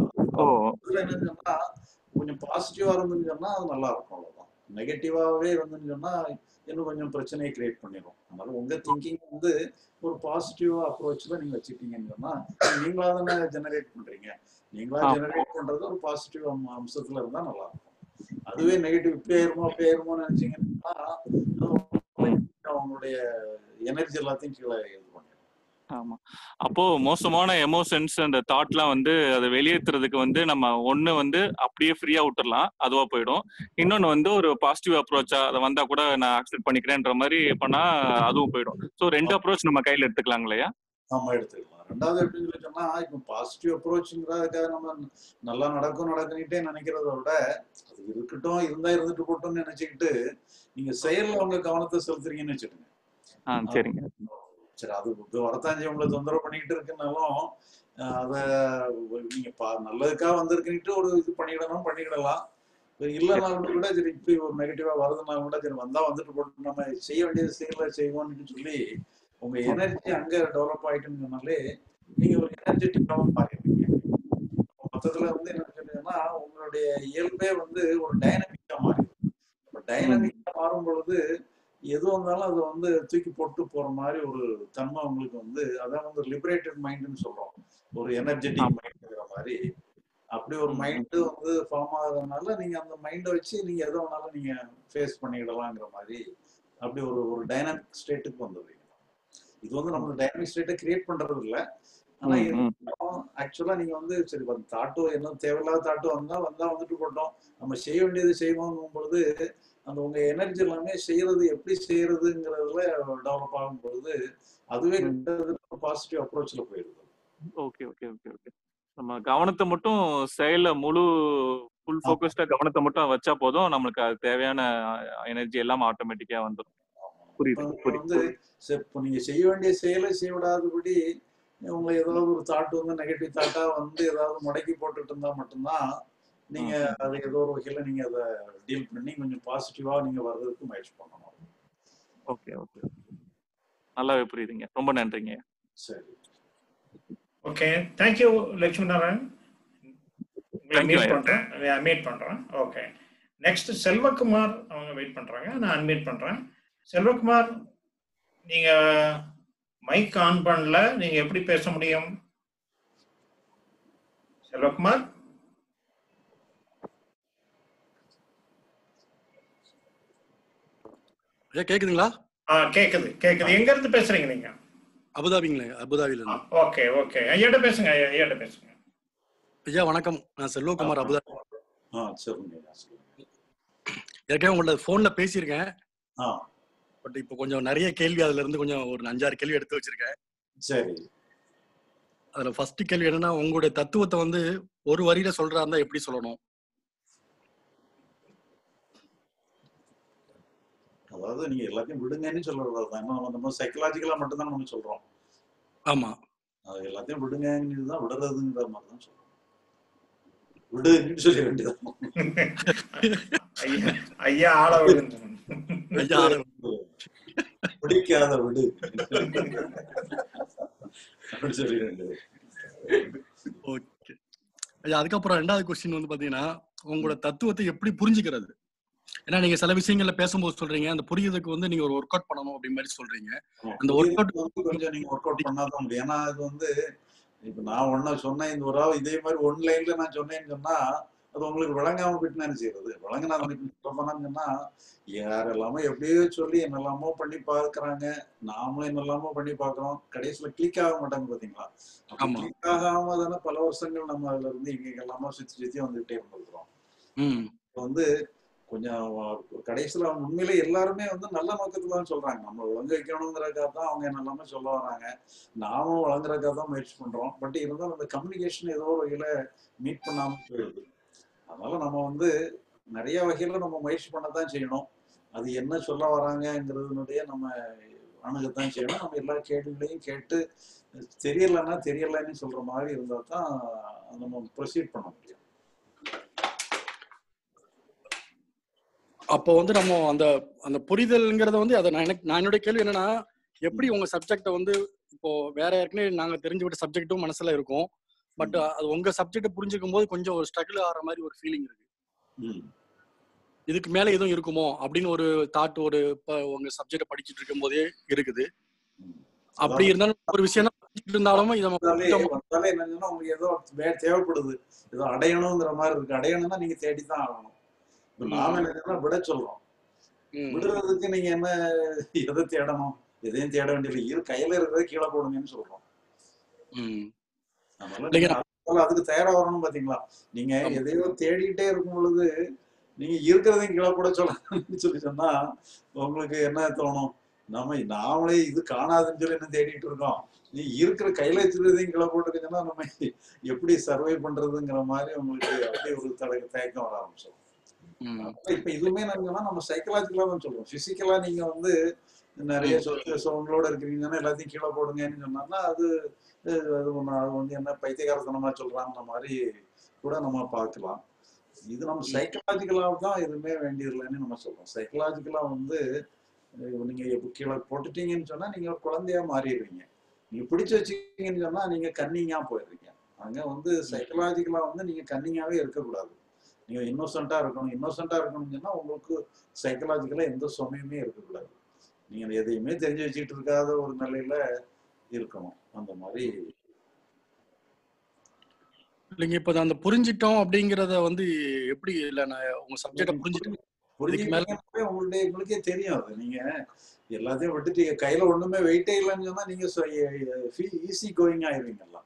ஓ இதுல என்னன்னு சொன்னா கொஞ்சம் பாசிட்டிவா இருந்துன்னு சொன்னா அது நல்லா இருக்கும் அவ்வளவுதான் நெகட்டிவாவே இருந்துன்னு சொன்னா இன்னும் கொஞ்சம் பிரச்சனையை கிரியேட் பண்ணிடும் அதனால உங்க திங்கிங் வந்து ஒரு பாசிட்டிவ் அப்ரோச்ல நீங்க வச்சுக்கிட்டீங்கன்னு சொன்னா நீங்களா தானே ஜெனரேட் பண்றீங்க நீங்களா ஆ ஜெனரேட் பண்றது ஒரு பாசிட்டிவ் அம்சத்துல இருந்தா நல்லா இருக்கும் அதுவே நெகட்டிவ் இப்படி ஆயிருமோ அப்படி ஆயிருமோ நினைச்சீங்கன்னா அது ம் அவங்களுடைய எனர்ஜி எல்லாத்தையும் கீழே இது பண்ணிடும் ஆமா அப்போ மோசமான எமோஷன்ஸ் அந்த தாட்லாம் வந்து அதை வெளியேற்றுறதுக்கு வந்து நம்ம ஒண்ணு வந்து அப்படியே ஃப்ரீயா விட்டுறலாம் அதுவா போயிடும் இன்னொன்னு வந்து ஒரு பாசிட்டிவ் அப்ரோச்சா அதை வந்தா கூட நான் அக்செப்ட் பண்ணிக்கிறேன்ற மாதிரி பண்ணா அதுவும் போயிடும் ஸோ ரெண்டு அப்ரோச் நம்ம கையில எடுத்துக்கலாம் இல்லையா நம்ம எடுத்துக்கலாம் ரெண்டாவது எப்படின்னு சொல்லி சொன்னா இப்போ பாசிட்டிவ் அப்ரோச்சுங்கிறதுக்காக நம்ம நல்லா நடக்கும் நடக்குன்னுட்டே நினைக்கிறத விட அது இருக்கட்டும் இருந்தா இருந்துட்டு போட்டோம்னு நினைச்சுக்கிட்டு நீங்க செயல்ல உங்க கவனத்தை செலுத்துறீங்கன்னு வச்சுக்கோங்க ஆ சரிங்க சரி அது இப்போ வரத்தாஞ்சி உங்களை தொந்தரவு பண்ணிக்கிட்டு இருக்குனாலும் அஹ் அதை நீங்க பா நல்லதுக்காக வந்திருக்குன்னுட்டு ஒரு இது பண்ணிக்கிடணும் பண்ணிக்கிடலாம் இப்ப இல்லைனாலும் கூட சரி இப்படி ஒரு நெகட்டிவா வருதுனாலும் கூட சரி வந்தா வந்துட்டு போட்டு நம்ம செய்ய வேண்டியது செய்யல செய்வோம்னு சொல்லி உங்க எனர்ஜி அங்க டெவலப் ஆயிட்டுன்னு சொன்னாலே நீங்க ஒரு எனர்ஜெட்டிக்காவும் மாறிடுவீங்க மொத்தத்துல வந்து என்ன சொல்றீங்கன்னா உங்களுடைய இயல்பே வந்து ஒரு டைனமிக்கா மாறிடும் இப்போ ம் டைனமிக்கா மாறும் பொழுது எது வந்தாலும் அதை வந்து தூக்கி போட்டு போற மாதிரி ஒரு தன்மை உங்களுக்கு வந்து அதான் வந்து லிபரேட்டட் மைண்டுன்னு சொல்றோம் ஒரு எனர்ஜெட்டிக் ஆமா மைண்டுங்கிற மாதிரி அப்படி ஒரு ம் ம் மைண்டு வந்து ஃபார்ம் ஆகுறதுனால நீங்க அந்த மைண்டை வச்சு நீங்க எதை வேணாலும் நீங்க ஃபேஸ் பண்ணிடலாங்கிற மாதிரி அப்படி ஒரு ஒரு டைனாமிக் ஸ்டேட்டுக்கு வந்துடுறீங்க இது வந்து நம்ம டைனாமிக் ஸ்டேட்டை கிரியேட் பண்றது இல்ல ஆனா ம் ம் இருந்தாலும் ஆக்சுவலா நீங்க வந்து சரி தாட்டு என்ன தேவையில்லாத தாட்டு வந்தா வந்தா வந்துட்டு போட்டோம் நம்ம செய்ய வேண்டியது செய்வோங்கும் பொழுது அந்த உங்க எனர்ஜி எல்லாமே செய்யறது எப்படி செய்யறதுங்கிறதுல டெவலப் ஆகும் பொழுது அதுவே ம் பாசிட்டிவ் அப்ரோச்ல போயிடுது ஓகே ஓகே ஓகே ஓகே நம்ம கவனத்தை மட்டும் செயல்ல முழு ஃபுல் ஆமா ஃபோக்கஸ்டா கவனத்தை மட்டும் வச்சா போதும் நம்மளுக்கு அது தேவையான எனர்ஜி எல்லாம் ஆட்டோமேட்டிக்கா வந்துடும் ஆமா. புரியுது இப்ப இப்ப புரியுது வந்து புரியுது சரி, இப்ப நீங்க செய்ய வேண்டிய செயலை செய்ய விடாதபடி உங்களை ஏதாவது ஒரு தாட் வந்து நெகட்டிவ் தாட்டா வந்து ஏதாவது முடக்கி போட்டுட்டு இருந்தா மட்டும்தான் நீங்க ம் ம் அது ஏதோ ஒரு வகையில நீங்க அதை டீல் பண்ணி கொஞ்சம் பாசிட்டிவா நீங்க வர்றதுக்கு முயற்சி பண்ணணும் ஓகே ஓகே நல்லாவே புரியுதுங்க ரொம்ப நன்றிங்க சரி ஓகே தேங்க்யூ லட்சுமி நாராயண் உங்களை தேங்க்யூ மீட் ஐயா பண்றேன் மீட் பண்றேன் ஓகே நெக்ஸ்ட் செல்வகுமார் அவங்க வெயிட் பண்றாங்க நான் அன்மீட் பண்றேன் செல்வகுமார் நீங்க மைக் ஆன் பண்ணல நீங்க எப்படி பேச முடியும் செல்வகுமார் ஐயா கேக்குதுங்களா ஆ கேக்குது கேக்குது எங்க இருந்து பேசுறீங்க நீங்க அபுதாபிங்களே அபுதாபில இருந்து ஓகே ஓகே ஐயாட்ட பேசுங்க ஐயா ஐயாட்ட பேசுங்க ஐயா வணக்கம் நான் செல்வகுமார் அபுதாபி ஆ சரிங்க ஐயா, சொல்லுங்க ஏற்கனவே உங்கள்ட்ட போன்ல பேசியிருக்கேன் ஆ பட் இப்போ கொஞ்சம் நிறைய கேள்வி அதுல இருந்து கொஞ்சம் ஒரு அஞ்சாறு கேள்வி எடுத்து வச்சிருக்கேன் சரி அதுல ஃபர்ஸ்ட் கேள்வி என்னன்னா உங்களுடைய தத்துவத்தை வந்து ஒரு வரியில சொல்றா இருந்தா எப்படி சொல்லணும் அதாவது நீங்க எல்லாத்தையும் விடுங்கன்னு சொல்றது தான் நம்ம நம்ம சைக்கலாஜிக்கலா மட்டும்தான் நம்ம சொல்றோம் ஆமா அது எல்லாத்தையும் விடுங்கன்னு தான் விடுறதுங்கிற மாதிரி தான் சொல்றோம் விடுன்னு சொல்ல வேண்டியதான் ஐயா ஐயா ஆள விடுங்க ஐயா ஆள பிடிக்காத விடு அப்படி சொல்லி வேண்டியது ஓகே ஐயா அதுக்கப்புறம் ரெண்டாவது கொஸ்டின் வந்து பாத்தீங்கன்னா உங்களோட தத்துவத்தை எப்படி புரிஞ்சுக்கிறது ஏன்னா நீங்க சில விஷயங்கள்ல பேசும்போது சொல்றீங்க அந்த புரியுறதுக்கு வந்து நீங்க ஒரு ஒர்க் அவுட் பண்ணணும் அப்படி மாதிரி சொல்றீங்க அந்த ஒர்க் அவுட் புரியுறதுக்கு வந்து கொஞ்சம் நீங்க ஒர்க் அவுட் பண்ணாதான் முடியும் ஏன்னா இது வந்து இப்ப நான் ஒன்ன சொன்னேன் இந்த ஒரு ஆள் இதே மாதிரி ஒன் லைன்ல நான் சொன்னேன்னு சொன்னா அது உங்களுக்கு விளங்காம போயிட்டு நான் செய்யறது விளங்கினா சொன்னான்னு சொன்னா யாரெல்லாமோ எப்படியோ சொல்லி என்னெல்லாமோ பண்ணி பார்க்கறாங்க நாமளும் என்னெல்லாமோ பண்ணி பார்க்கறோம் கடைசியில கிளிக் ஆக மாட்டாங்க பாத்தீங்களா அப்படி ஆமா கிளிக் ஆகாம தானே பல வருஷங்கள் நம்ம அதுல இருந்து இங்க எல்லாமோ சுத்தி சுத்தி வந்துகிட்டே இருந்திருக்கிறோம் ம் இப்ப வந்து கொஞ்சம் வ- கடைசியில அவங்க உண்மையிலே எல்லாருமே வந்து நல்ல நோக்கத்துல தான் சொல்றாங்க நம்ம விளங்க வைக்கணுங்கிறதுக்காக தான் அவங்க என்னெல்லாமே சொல்ல வராங்க நாமும் வழங்குறதுக்காக தான் முயற்சி பண்றோம் பட் இருந்தாலும் அந்த கம்யூனிகேஷன் ஏதோ ஒரு வகையில மீட் பண்ணாம போயிடுது அதனால நம்ம வந்து நிறைய வகையில நம்ம முயற்சி பண்ணத்தான் செய்யணும் அது என்ன சொல்ல வராங்கங்கிறதுனுடைய நம்ம அணுகத்தான் செய்யணும் நம்ம எல்லா கேள்விகளையும் கேட்டு தெரியலைன்னா தெரியலைன்னு சொல்ற மாதிரி இருந்தா தான் நம்ம ப்ரொசீட் பண்ண முடியும் அப்போ வந்து நம்ம அந்த அந்த புரிதல்ங்கிறத வந்து அதை நான் எனக்கு நான் என்னுடைய கேள்வி என்னன்னா எப்படி உங்க சப்ஜெக்ட வந்து இப்போ வேற ஏற்கனவே நாங்க தெரிஞ்சுக்கிட்ட சப்ஜெக்ட்டும் மனசுல இருக்கும் பட் அது உங்க சப்ஜெக்ட் புரிஞ்சுக்கும் போது கொஞ்சம் ஒரு ஸ்ட்ரகிள் ஆகிற மாதிரி ஒரு ஃபீலிங் இருக்கு ம். இதுக்கு மேல எதுவும் இருக்குமோ அப்படின்னு ஒரு தாட் ஒரு இப்ப உங்க சப்ஜெக்ட் படிச்சுட்டு இருக்கும் போதே இருக்குது அப்படி இருந்தாலும் ஒரு விஷயம் தான் படிச்சுட்டு இருந்தாலும் இதை நம்ம வந்தாலே புரிஞ்சுட்டோமோ- வந்தாலே என்னன்னா உங்களுக்கு ஏதோ வே தேவைப்படுது ஏதோ அடையணுங்கிற மாதிரி இருக்கு அடையணும்னா நீங்க தேடித்தான் ஆகணும் இப்ப நாம என்ன விட சொல்றோம் ம். விடுறதுக்கு நீங்க என்ன எதை தேடணும் எதையும் தேட வேண்டியது இரு கையில இருக்கிறத கீழே போடுங்கன்னு சொல்றோம் ம். அதனால இல்லைங்க, நீங்க அதுக்கு- அதுக்கு தயாரா வரணும் பாத்தீங்களா நீங்க எதையோ தேடிட்டே இருக்கும் பொழுது நீங்க இருக்கிறதையும் கீழே போட சொல்லணும்னு சொல்லி சொன்னா உங்களுக்கு என்ன தோணும் நம்ம நாமளே இது காணாதுன்னு சொல்லி என்ன தேடிட்டு இருக்கோம் நீ இருக்கிற கையில வச்சிருக்கிறதையும் கீழே போட்டுக்க சொன்னா நம்ம எப்படி சர்வை பண்றதுங்கிற மாதிரி உங்களுக்கு அப்படி ஒரு தடை தயக்கம் வர ஆரம்பிச்சிடும் ம். அப்ப இப்ப இதுவுமே என்னன்னா நம்ம சைக்கலாஜிக்கலா தான் சொல்றோம் பிசிக்கலா நீங்க வந்து நிறைய சொத்து சுகங்களோட இருக்கிறீங்கன்னா எல்லாத்தையும் கீழே போடுங்கன்னு சொன்னாங்கன்னா அது அஹ், அது ஒண்ணு அது வந்து என்ன பைத்தியகாரத்தனமா சொல்றாங்கிற மாதிரி கூட நம்ம பார்க்கலாம் இது நம்ம சைக்கலாஜிக்கலா தான் எதுவுமே வேண்டியதில்லைன்னு நம்ம சொல்றோம் சைக்கலாஜிக்கலா வந்து அஹ், நீங்க எப்ப கீழே போட்டுட்டீங்கன்னு சொன்னா நீங்க ஒரு குழந்தையா மாறிடுவீங்க நீங்க பிடிச்சு வச்சீங்கன்னு சொன்னா நீங்க கன்னிங்கா போயிடுறீங்க அங்க வந்து சைக்கலாஜிக்கலா வந்து நீங்க கன்னிங்காவே இருக்கக்கூடாது நீங்க இன்னோசென்ட்டா இருக்கணும் இன்னோசென்ட்டா இருக்கணும்னு சொன்னா உங்களுக்கு சைக்கலாஜிக்கலா எந்த சுமையுமே இருக்கக்கூடாது நீங்க எதையுமே தெரிஞ்சு வச்சுக்கிட்டு இருக்காத ஒரு நிலையில இருக்கணும் அந்த மாதிரி இல்லைங்க இப்ப அந்த புரிஞ்சிட்டோம் அப்படிங்கறத வந்து எப்படி இல்ல நான் உங்க சப்ஜெக்ட புரிஞ்சிட்டேன் இதுக்கு மேல புரிஞ்சுக்கிட்டீங்கன்னாவே உங்களுடைய உங்களுக்கே தெரியும் அது நீங்க எல்லாத்தையும் விட்டுட்டு கையில ஒண்ணுமே வெயிட்டே இல்லைன்னு சொன்னா நீங்க ஈஸி கோயிங் ஆயிருவீங்கல்ல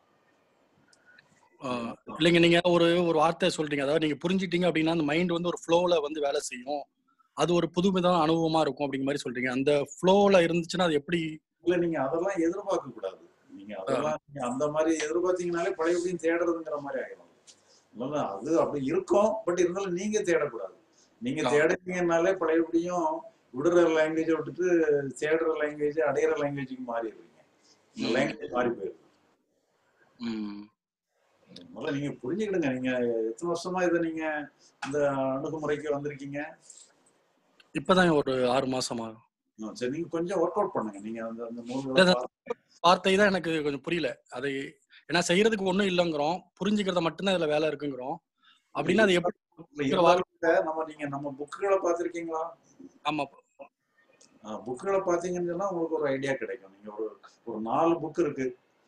ஆஹ் இல்லைங்க நீங்க ஒரு ஒரு வார்த்தை சொல்றீங்க அதாவது நீங்க புரிஞ்சிட்டீங்க அப்படின்னா அந்த மைண்ட் வந்து ஒரு ஃப்ளோல வந்து வேலை செய்யும் அது ஒரு புதுமைதான் அனுபவமா இருக்கும் அப்படிங்கிற மாதிரி சொல்றீங்க அந்த ஃப்ளோல இருந்துச்சுன்னா அது எப்படி இல்ல நீங்க அதெல்லாம் எதிர்பார்க்க கூடாது நீங்க அதெல்லாம் நீங்க அந்த மாதிரி எதிர்பார்த்தீங்கனாலே பழையபடியும் தேடுறதுங்கிற மாதிரி ஆகிடும் இல்ல அது அப்படி இருக்கும் பட் இருந்தாலும் நீங்க தேடக்கூடாது நீங்க ஆ. தேடுறீங்கனாலே பழையபடியும் விடுற லாங்குவேஜை விட்டுட்டு தேடுற லாங்குவேஜ் அடையிற லாங்குவேஜுக்கு மாறிடுவீங்க ம். லாங்குவேஜ் மாறி போயிடும் ம். முதல்ல நீங்க புரிஞ்சுக்கிடுங்க நீங்க எத்தனை வருஷமா இதை நீங்க இந்த அணுகுமுறைக்கு வந்திருக்கீங்க இப்பதான் ஒரு ஆறு மாசமா ஆ, சரி நீங்க கொஞ்சம் ஒர்க் அவுட் பண்ணுங்க நீங்க அந்த அந்த நூல்களை அதான் பார்த்து வார்த்தை தான் எனக்கு கொஞ்சம் புரியல அதை ஏன்னா செய்யறதுக்கு ஒண்ணும் இல்லைங்கிறோம் புரிஞ்சுக்கிறத மட்டும்தான் இதுல வேலை இருக்குங்கிறோம் அப்படின்னா அது எப்படி இல்ல, இருந்தாலும் கூட நம்ம நீங்க நம்ம புக்குகளை பார்த்திருக்கீங்களா ஆமா புக்குகளை பார்த்தீங்கன்னு சொன்னா உங்களுக்கு ஒரு ஐடியா கிடைக்கும் நீங்க ஒரு ஒரு நாலு புக் இருக்கு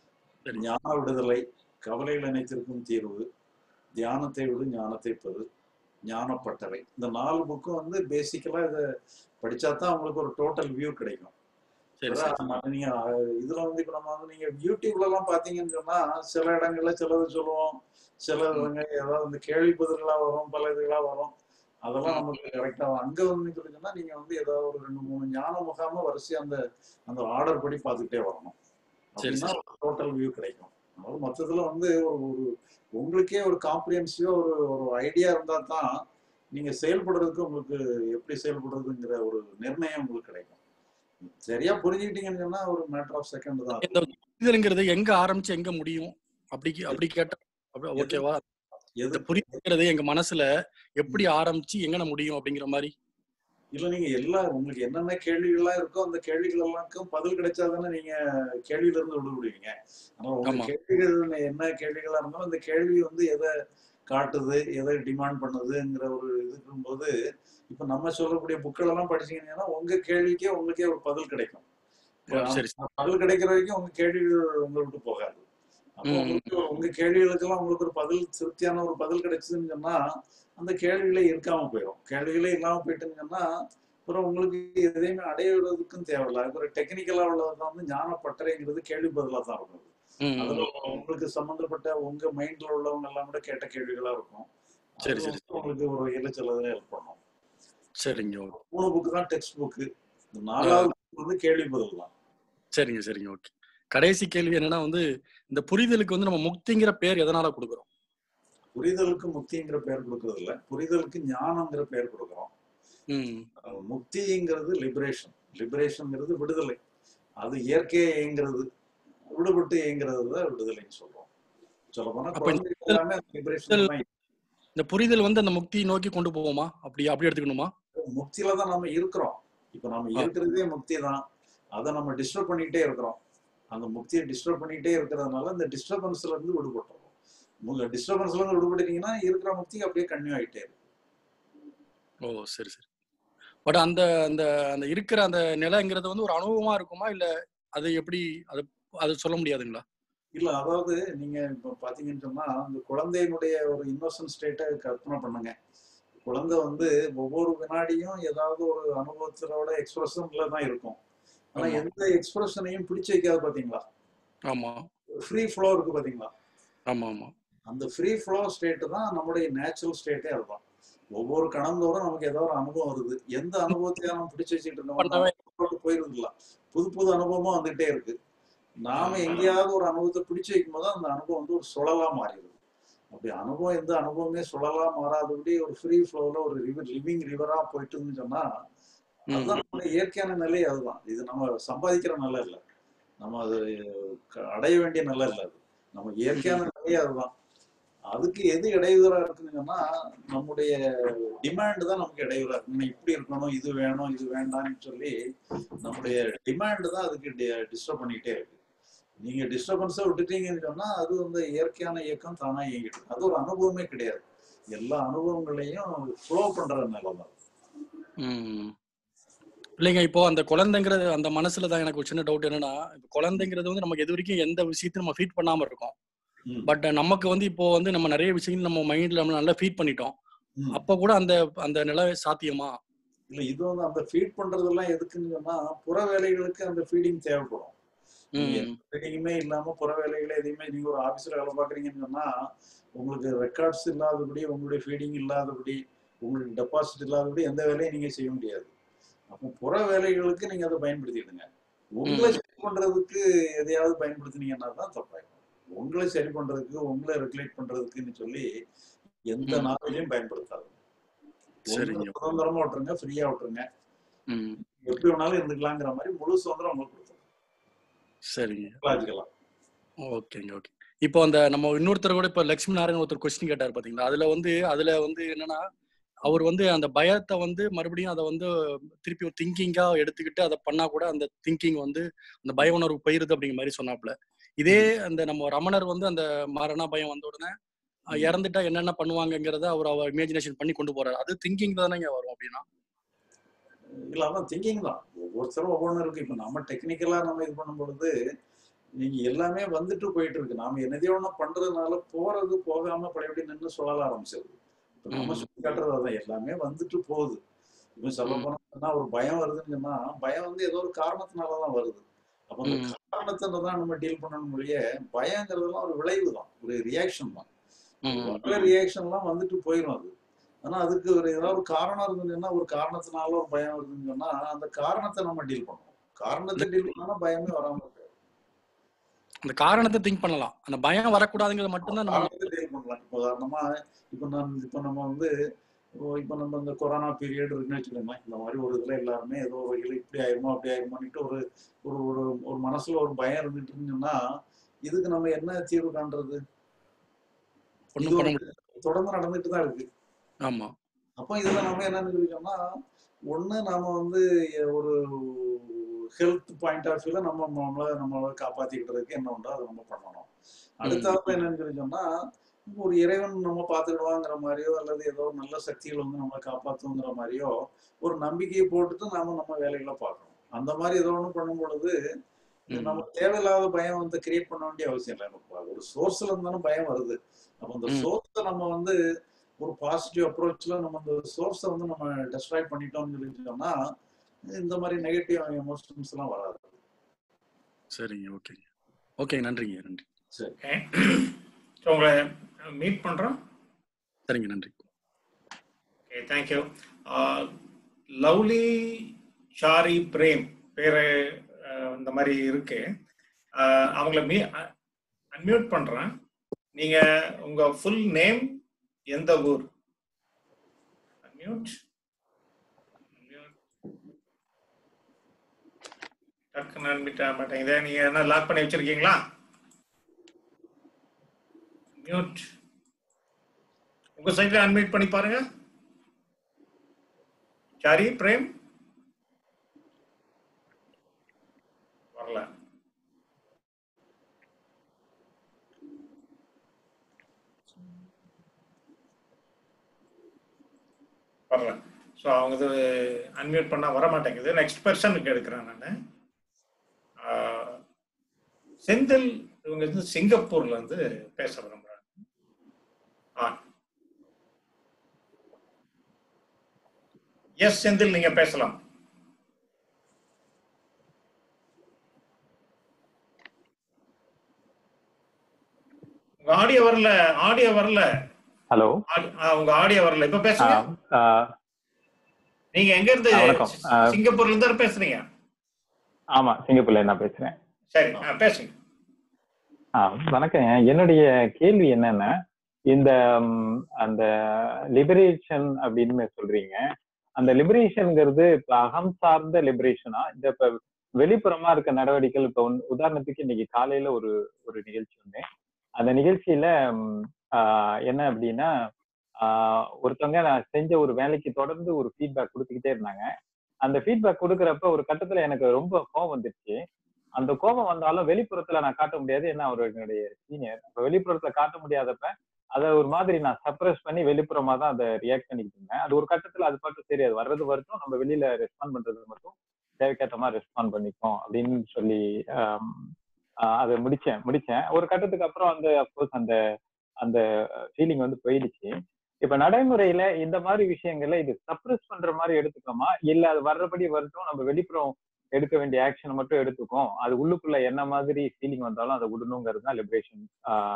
ஞான விடுதலை கவலைகள் அனைத்திற்கும் தீர்வு தியானத்தை விடு ஞானத்தை பெறு ஞானப்பட்டறை இந்த நாலு புக்கும் வந்து பேசிக்கலா இதை படிச்சா தான் உங்களுக்கு ஒரு டோட்டல் வியூ கிடைக்கும் சரி அதான் சரி நம்ம நீங்க அஹ், இதுல வந்து இப்ப நம்ம வந்து நீங்க யூடியூப்ல எல்லாம் பாத்தீங்கன்னு சொன்னா சில இடங்கள்ல சிலது சொல்லுவோம் சில இடங்க ஏதாவது இந்த கேள்வி பதில்களா வரும் பல இதுகளா வரும் அதெல்லாம் நமக்கு கரெக்டா அங்க வந்து சொல்லி சொன்னா நீங்க வந்து ஏதாவது ஒரு ரெண்டு மூணு ஞான முகாம வரிசையா அந்த அந்த ஆர்டர் படி பார்த்துக்கிட்டே வரணும் சரி அப்படின்னா சரி டோட்டல் வியூ கிடைக்கும் அதாவது மொத்தத்துல வந்து ஒரு ஒரு உங்களுக்கே ஒரு காம்ப்ரிஹென்சிவா ஒரு ஒரு ஐடியா இருந்தா தான் நீங்க செயல்படுறதுக்கு உங்களுக்கு எப்படி செயல்படுறதுங்கிற ஒரு நிர்ணயம் உங்களுக்கு கிடைக்கும் சரியா புரிஞ்சுக்கிட்டீங்கன்னு சொன்னா ஒரு மேட்டர் ஆஃப் செகண்ட் தான் இந்த புரிதல்ங்கிறது எங்க ஆரம்பிச்சு எங்க முடியும் அப்படி அப்படி கேட்டா அப்படி ஓகேவா இந்த எது புரிதல்ங்கிறது எங்க மனசுல எப்படி ஆரம்பிச்சு எங்கன முடியும் அப்படிங்கிற மாதிரி இல்ல நீங்க எல்லா உங்களுக்கு என்னென்ன கேள்விகள்லாம் இருக்கோ அந்த கேள்விகள் எல்லாருக்கும் பதில் கிடைச்சாதானே நீங்க கேள்வியில இருந்து விடுவிடுவீங்க ஆனா உங்க ஆமா கேள்விகள் என்ன கேள்விகளா இருந்தாலும் அந்த கேள்வி வந்து எதை காட்டுது எதை டிமாண்ட் பண்ணுதுங்கிற ஒரு இது இருக்கும்போது இப்ப நம்ம சொல்லக்கூடிய புக்கள் எல்லாம் படிச்சீங்கன்னா உங்க கேள்விக்கே உங்களுக்கே ஒரு பதில் கிடைக்கும் ஓ, சரி சரி பதில் கிடைக்கிற வரைக்கும் உங்க கேள்விகள் உங்களை விட்டு போகாது அப்போ ம், ம். உங்களுக்கு உங்க கேள்விகளுக்கெல்லாம் உங்களுக்கு ஒரு பதில் திருப்தியான ஒரு பதில் கிடைச்சதுன்னு சொன்னா அந்த கேள்விகளே இருக்காம போயிடும் கேள்விகளே இல்லாம போயிட்டுன்னு சொன்னா அப்புறம் உங்களுக்கு எதையுமே அடையிறதுக்கும் தேவையில்ல அது ஒரு டெக்னிக்கலா உள்ளதான் வந்து ஞானப்பட்டறைங்கிறது கேள்வி பதிலா தான் இருக்கும் ம், அதுல ம். உங்களுக்கு சம்பந்தப்பட்ட உங்க மைண்ட்ல உள்ளவங்க எல்லாம் கூட கேட்ட கேள்விகளா இருக்கும் சரி அது சரி வந்து உங்களுக்கு ஒரு வகையில சிலதை ஹெல்ப் பண்ணும் சரிங்க ஓகே மூணு புக்கு தான் டெக்ஸ்ட் புக்கு ஆ, நாலாவது book வந்து கேள்வி பதில் தான் சரிங்க சரிங்க ஓகே கடைசி கேள்வி என்னன்னா வந்து இந்த புரிதலுக்கு வந்து நம்ம முக்திங்கிற பேர் எதனால கொடுக்குறோம் புரிதலுக்கு முக்திங்கிற பேர் கொடுக்கறது இல்ல புரிதலுக்கு ஞானங்கிற பேர் கொடுக்குறோம் ம் அஹ் முக்திங்கிறது லிபரேஷன் லிபரேஷன்ங்கிறது விடுதலை அது இயற்கையை இயங்குறது விடுபட்டு இயங்குறது தான் விடுதலைன்னு சொல்றோம் சொல்ல போனா அப்ப இந்த குழந்தைகள் எல்லாமே அந்த vibration தான் இந்த புரிதல் வந்து அந்த முக்தி நோக்கி கொண்டு போவோமா அப்படி அப்படி எடுத்துக்கணுமா முக்தியில தான் நம்ம இருக்கிறோம் இப்ப நம்ம ஆ. இருக்கிறதே முக்தி தான் அதை நம்ம டிஸ்டர்ப் பண்ணிக்கிட்டே இருக்கிறோம் அந்த முக்தியை டிஸ்டர்ப் பண்ணிக்கிட்டே இருக்கிறதுனால இந்த டிஸ்டர்பன்ஸ்ல இருந்து விடுபட்டுறோம் உங்க டிஸ்டர்பன்ஸ்ல இருந்து விடுபட்டுட்டீங்கன்னா இருக்கிற முக்தி அப்படியே கன்டினியூ ஆயிட்டே இருக்கும் ஓ சரி சரி பட் அந்த அந்த அந்த இருக்கிற அந்த நிலைங்கிறது வந்து ஒரு அனுபவமா இருக்குமா இல்ல அது எப்படி அது அது சொல்ல முடியாதுங்களா இல்ல அதாவது நீங்க இப்ப பாத்தீங்கன்னு சொன்னா அந்த குழந்தையினுடைய ஒரு இன்னோசன்ட் ஸ்டேட்டை கற்பனை பண்ணுங்க குழந்தை வந்து ஒவ்வொரு வினாடியும் ஏதாவது ஒரு அனுபவத்திலோட எக்ஸ்பிரஷன்ல தான் இருக்கும் ஆனா ஆமா. எந்த எக்ஸ்பிரஷனையும் பிடிச்சு வைக்காது பாத்தீங்களா ஆமா ஃப்ரீ ஃப்ளோ இருக்கு பாத்தீங்களா ஆமா ஆமா அந்த ஃப்ரீ ஃப்ளோ ஸ்டேட் தான் நம்முடைய நேச்சுரல் ஸ்டேட்டே அதுதான் ஒவ்வொரு கணந்தோறும் நமக்கு ஏதோ ஒரு அனுபவம் வருது எந்த அனுபவத்தையும் நம்ம பிடிச்சு வச்சுட்டு இருந்தோம் பண்ணவே போட்டு போயிருது இல்ல புது புது அனுபவமும் வந்துட்டே இருக்கு நாம எங்கேயாவது ஒரு அனுபவத்தை பிடிச்சு வைக்கும் போது அந்த அனுபவம் வந்து ஒரு சுழலா மாறிடுது அப்படி அனுபவம் எந்த அனுபவமே சுழலா மாறாதபடி ஒரு ஃப்ரீ ஃப்ளோல ஒரு ரிவர் லிவிங் ரிவரா போயிட்டுன்னு சொன்னா ம், அதுதான் ம். நம்மளுடைய இயற்கையான நிலை அதுதான் இது நம்ம சம்பாதிக்கிற நிலை இல்லை நம்ம அது க- அடைய வேண்டிய நிலை இல்லை அது நம்ம இயற்கையான நிலையே அதுதான் அதுக்கு எது இடையூறா இருக்குன்னு சொன்னா நம்முடைய டிமாண்ட் தான் நமக்கு இடையூறா இருக்கு நம்ம இப்படி இருக்கணும் இது வேணும் இது வேண்டாம்னு சொல்லி நம்முடைய டிமாண்ட் தான் அதுக்கு டிஸ்டர்ப் பண்ணிக்கிட்டே இருக்கு நீங்க டிஸ்டர்பன்ஸை விட்டுட்டீங்கன்னு சொன்னா அது வந்து இயற்கையான இயக்கம் தானா இயங்கிட்டு இருக்கு. அது ஒரு அனுபவமே கிடையாது எல்லா அனுபவங்களையும் ஃப்ளோ பண்ற நிலை தான் ம். இல்லைங்க இப்போ அந்த குழந்தைங்கிறது அந்த மனசுல தான் எனக்கு ஒரு சின்ன டவுட் என்னன்னா இப்போ குழந்தைங்கிறது வந்து நமக்கு இது வரைக்கும் எந்த விஷயத்தையும் நம்ம ஃபீட் பண்ணாம இருக்கோம் ம். பட் நமக்கு வந்து இப்போ வந்து நம்ம நிறைய விஷயங்கள் நம்ம மைண்ட்ல நம்ம நல்லா ஃபீட் பண்ணிட்டோம் ம். அப்ப கூட அந்த அந்த நிலை சாத்தியமா இல்ல இது வந்து அந்த ஃபீட் பண்றதெல்லாம் எதுக்குன்னு சொன்னா புற வேலைகளுக்கு அந்த ஃபீடிங் தேவைப்படும் நீங்க ம் ஃபீடிங்குமே இல்லாம புற வேலைகளை எதையுமே நீங்க ஒரு ஆபீஸ்ல வேலை பாக்குறீங்கன்னு சொன்னா உங்களுக்கு ரெக்கார்ட்ஸ் இல்லாதபடி உங்களுடைய ஃபீடிங் இல்லாதபடி உங்களுக்கு டெபாசிட் இல்லாதபடி எந்த வேலையும் நீங்க செய்ய முடியாது அப்போ புற வேலைகளுக்கு நீங்க அதை பயன்படுத்திடுங்க உங்களை ம் சரி பண்றதுக்கு எதையாவது பயன்படுத்தினீங்கன்னா தான் தப்பாயிருக்கும் உங்களை சரி பண்றதுக்கு உங்களை ரெகுலேட் பண்றதுக்குன்னு சொல்லி எந்த ம் நாளையும் பயன்படுத்தாது உங்களை சரிங்க சுதந்திரமா விட்டுருங்க ஃப்ரீயா விட்டுருங்க ம் எப்படி வேணாலும் இருந்துக்கலாங்கிற மாதிரி முழு சுதந்திரம் உங்களுக்கு கொடுத்துரும் சரிங்க லாஜிக்கலாம் ஓகேங்க ஓகே இப்போ அந்த நம்ம இன்னொருத்தர் கூட இப்போ லட்சுமி நாராயணன் ஒருத்தர் கொஸ்டின் கேட்டார் பாத்தீங்களா அதுல வந்து அதுல வந்து என்னன்னா அவர் வந்து அந்த பயத்தை வந்து மறுபடியும் அதை வந்து திருப்பி ஒரு திங்கிங்கா எடுத்துக்கிட்டு அதை பண்ணா கூட அந்த திங்கிங் வந்து அந்த பய உணர்வு போயிருது அப்படிங்கிற மாதிரி சொன்னாப்ல இதே அந்த நம்ம ரமணர் வந்து அந்த மரண பயம் வந்த உடனே அஹ், ம். இறந்துட்டா என்னென்ன பண்ணுவாங்கங்கிறத அவர் அவர் இமேஜினேஷன் பண்ணி கொண்டு போறாரு அது திங்கிங் தானேங்க வரும் அப்படின்னா இல்ல அதான் திங்கிங் தான் ஒவ்வொருத்தரும் ஒவ்வொன்றும் இருக்கு இப்ப நம்ம டெக்னிக்கலா நம்ம இது பண்ணும் பொழுது நீங்க எல்லாமே வந்துட்டு போயிட்டு இருக்கு நாம என்னதையோ ஒண்ணு பண்றதுனால போறது போகாம பழையபடி நின்று சொல்லல ஆரம்பிச்சிருது இப்ப நம்ம ம் சுத்தி காட்டுறது அதான் எல்லாமே வந்துட்டு போகுது இப்ப சொல்ல ம் போனா ஒரு பயம் வருதுன்னு சொன்னா பயம் வந்து ஏதோ ஒரு காரணத்தினாலதான் வருது அப்ப அந்த ம் காரணத்தை தான் நம்ம டீல் பண்ணணும் மொழிய பயங்கிறதுலாம் ஒரு விளைவு தான் ஒரு ரியாக்ஷன் தான் ம் வர ம் ரியாக்ஷன்லாம் வந்துட்டு போயிடும் அது ஆனா அதுக்கு ஒரு ஏதாவது ஒரு காரணம் இருந்ததுன்னா ஒரு காரணத்தினால ஒரு பயம் வருதுன்னு சொன்னா அந்த காரணத்தை நம்ம டீல் பண்ணணும் காரணத்தை டீல் பண்ணா பயமே வராம இருக்காது அந்த காரணத்தை திங்க் பண்ணலாம் அந்த பயம் வரக்கூடாதுங்கிறது மட்டும்தான் நம்ம காரணத்தை டீல் பண்ணலாம் இப்போ உதாரணமா இப்போ நான் இப்போ நம்ம வந்து இப்போ இப்போ நம்ம இந்த கொரோனா பீரியட் இருக்குன்னு வச்சுக்கோங்களேன் இந்த மாதிரி ஒரு இதுல எல்லாருமே ஏதோ ஒரு வகையில் இப்படி ஆயிருமோ அப்படி ஆயிருமோன்னுட்டு ஒரு ஒரு ஒரு ஒரு மனசுல ஒரு பயம் இருந்துட்டு இருந்துச்சுன்னா இதுக்கு நம்ம என்ன தீர்வு காண்றது இது ஒண்ணும் பண்ண வந்து முடியாது தொடர்ந்து நடந்துட்டு தான் இருக்கு ஆமா அப்போ இதுல நம்ம என்ன நினைக்கிறோம்னா ஒண்ணு நாம வந்து ஒரு ஹெல்த் பாயிண்ட் ஆஃப் வியூல நம்ம நம்மள நம்மள காப்பாத்திக்கிட்டதுக்கு என்ன உண்டோ அதை நம்ம பண்ணணும் ம் அடுத்தாவது என்னன்னு சொல்லி சொன்னா ஒரு இறைவன் நம்ம பார்த்துக்கிடுவாங்கிற மாதிரியோ அல்லது ஏதோ ஒரு நல்ல சக்திகள் வந்து நம்மளை காப்பாத்துங்கிற மாதிரியோ ஒரு நம்பிக்கையை போட்டுட்டு நாம நம்ம வேலைகளை பார்க்கணும் அந்த மாதிரி ஏதோ ஒன்று பண்ணும் பொழுது ம் நம்ம தேவையில்லாத பயம் வந்து கிரியேட் பண்ண வேண்டிய அவசியம் இல்லை நம்ம ஒரு சோர்ஸ்ல இருந்தானே பயம் வருது அப்போ அந்த ம் சோர்ஸை நம்ம வந்து ஒரு பாசிட்டிவ் அப்ரோச்ல நம்ம அந்த சோர்ஸை வந்து நம்ம டெஸ்ட்ராய் பண்ணிட்டோம்னு சொல்லி சொன்னா இந்த மாதிரி நெகட்டிவ் எமோஷன்ஸ் எல்லாம் வராது சரிங்க ஓகேங்க ஓகே நன்றிங்க நன்றி சரி ஓகே ஸோ உங்களை மீட் பண்ணுறோம் சரிங்க நன்றி okay thank you lovely Shari Prem பேரு அஹ், இந்த மாதிரி இருக்கு அஹ், அவங்கள மீ அன்மியூட் பண்றேன் நீங்க உங்க ஃபுல் நேம் எந்த ஊர் அன்மியூட் டக்குன்னு அட்மிட் ஆக மாட்டேங்குது நீங்க என்ன லாக் பண்ணி வச்சிருக்கீங்களா மியூட் உங்க சைட்ல அன்மியூட் பண்ணி பாருங்க சாரி பிரேம் வரல வரல ஸோ அவங்க இது அன்மியூட் பண்ணா வர மாட்டேங்குது நெக்ஸ்ட் பர்சனுக்கு எடுக்கிறேன் நான் செந்தில் இவங்க வந்து சிங்கப்பூர்ல இருந்து பேச விரும்புறாங்க ஆ எஸ் செந்தில் நீங்க பேசலாம் உங்க ஆடியோ வரல ஆடியோ வரல ஹலோ ஆடி- ஆ, உங்க ஆடியோ வரல இப்ப பேசுங்க நீங்க எங்க இருந்து வணக்கம். ஆ. சிங்கப்பூர்ல இருந்து பேசுறீங்க ஆமா சிங்கப்பூர்ல நான் பேசுறேன் சரி ஆ, பேசுங்க ஆ, வணக்கம் என்னுடைய கேள்வி என்னன்னா இந்த ம், அந்த லிபரேஷன் அப்படின்னு சொல்றீங்க அந்த லிபரேஷன்ங்கிறது இப்ப அகம் சார்ந்த லிபரேஷனா இந்த இப்ப வெளிப்புறமா இருக்க நடவடிக்கைகள் இப்ப உன்- உதாரணத்துக்கு இன்னைக்கு காலையில ஒரு ஒரு நிகழ்ச்சி வந்தேன் அந்த நிகழ்ச்சியில ம், ஆ, என்ன அப்படின்னா ஆ, ஒருத்தவங்க நான் செஞ்ச ஒரு வேலைக்கு தொடர்ந்து ஒரு ஃபீட்பேக் கொடுத்துக்கிட்டே இருந்தாங்க அந்த ஃபீட்பேக் கொடுக்கறப்ப ஒரு கட்டத்துல எனக்கு ரொம்ப கோவம் வந்துருச்சு அந்த கோபம் வந்தாலும் வெளிப்புறத்துல நான் காட்ட முடியாது ஏன்னா அவர் என்னுடைய சீனியர் அப்ப வெளிப்புறத்துல காட்ட முடியாதப்ப அதை ஒரு மாதிரி நான் சப்ரஸ் பண்ணி வெளிப்புறமா தான் அதை ரியாக்ட் பண்ணிக்கிட்டு இருந்தேன் அது ஒரு கட்டத்துல அது பாட்டு சரி அது வர்றது வரட்டும் நம்ம வெளியில ரெஸ்பாண்ட் பண்றது மட்டும் தேவைக்கேற்ற மாதிரி ரெஸ்பாண்ட் பண்ணிப்போம் அப்படின்னு சொல்லி ஆம், ஆஹ் அதை முடிச்சேன் முடிச்சேன் ஒரு கட்டத்துக்கு அப்புறம் வந்து அப்கோர்ஸ் அந்த அந்த ஃபீலிங் வந்து போயிடுச்சு இப்ப நடைமுறையில இந்த மாதிரி விஷயங்கள்ல இது சப்ரஸ் பண்ற மாதிரி எடுத்துக்கோமா இல்ல அது வர்றபடி வரட்டும் நம்ம வெளிப்புறம் எடுக்க வேண்டிய ஆக்ஷனை மட்டும் எடுத்துக்கும் அது உள்ளுக்குள்ள என்ன மாதிரி ஃபீலிங் வந்தாலும் அதை விடணுங்கிறது தான் லிபரேஷன்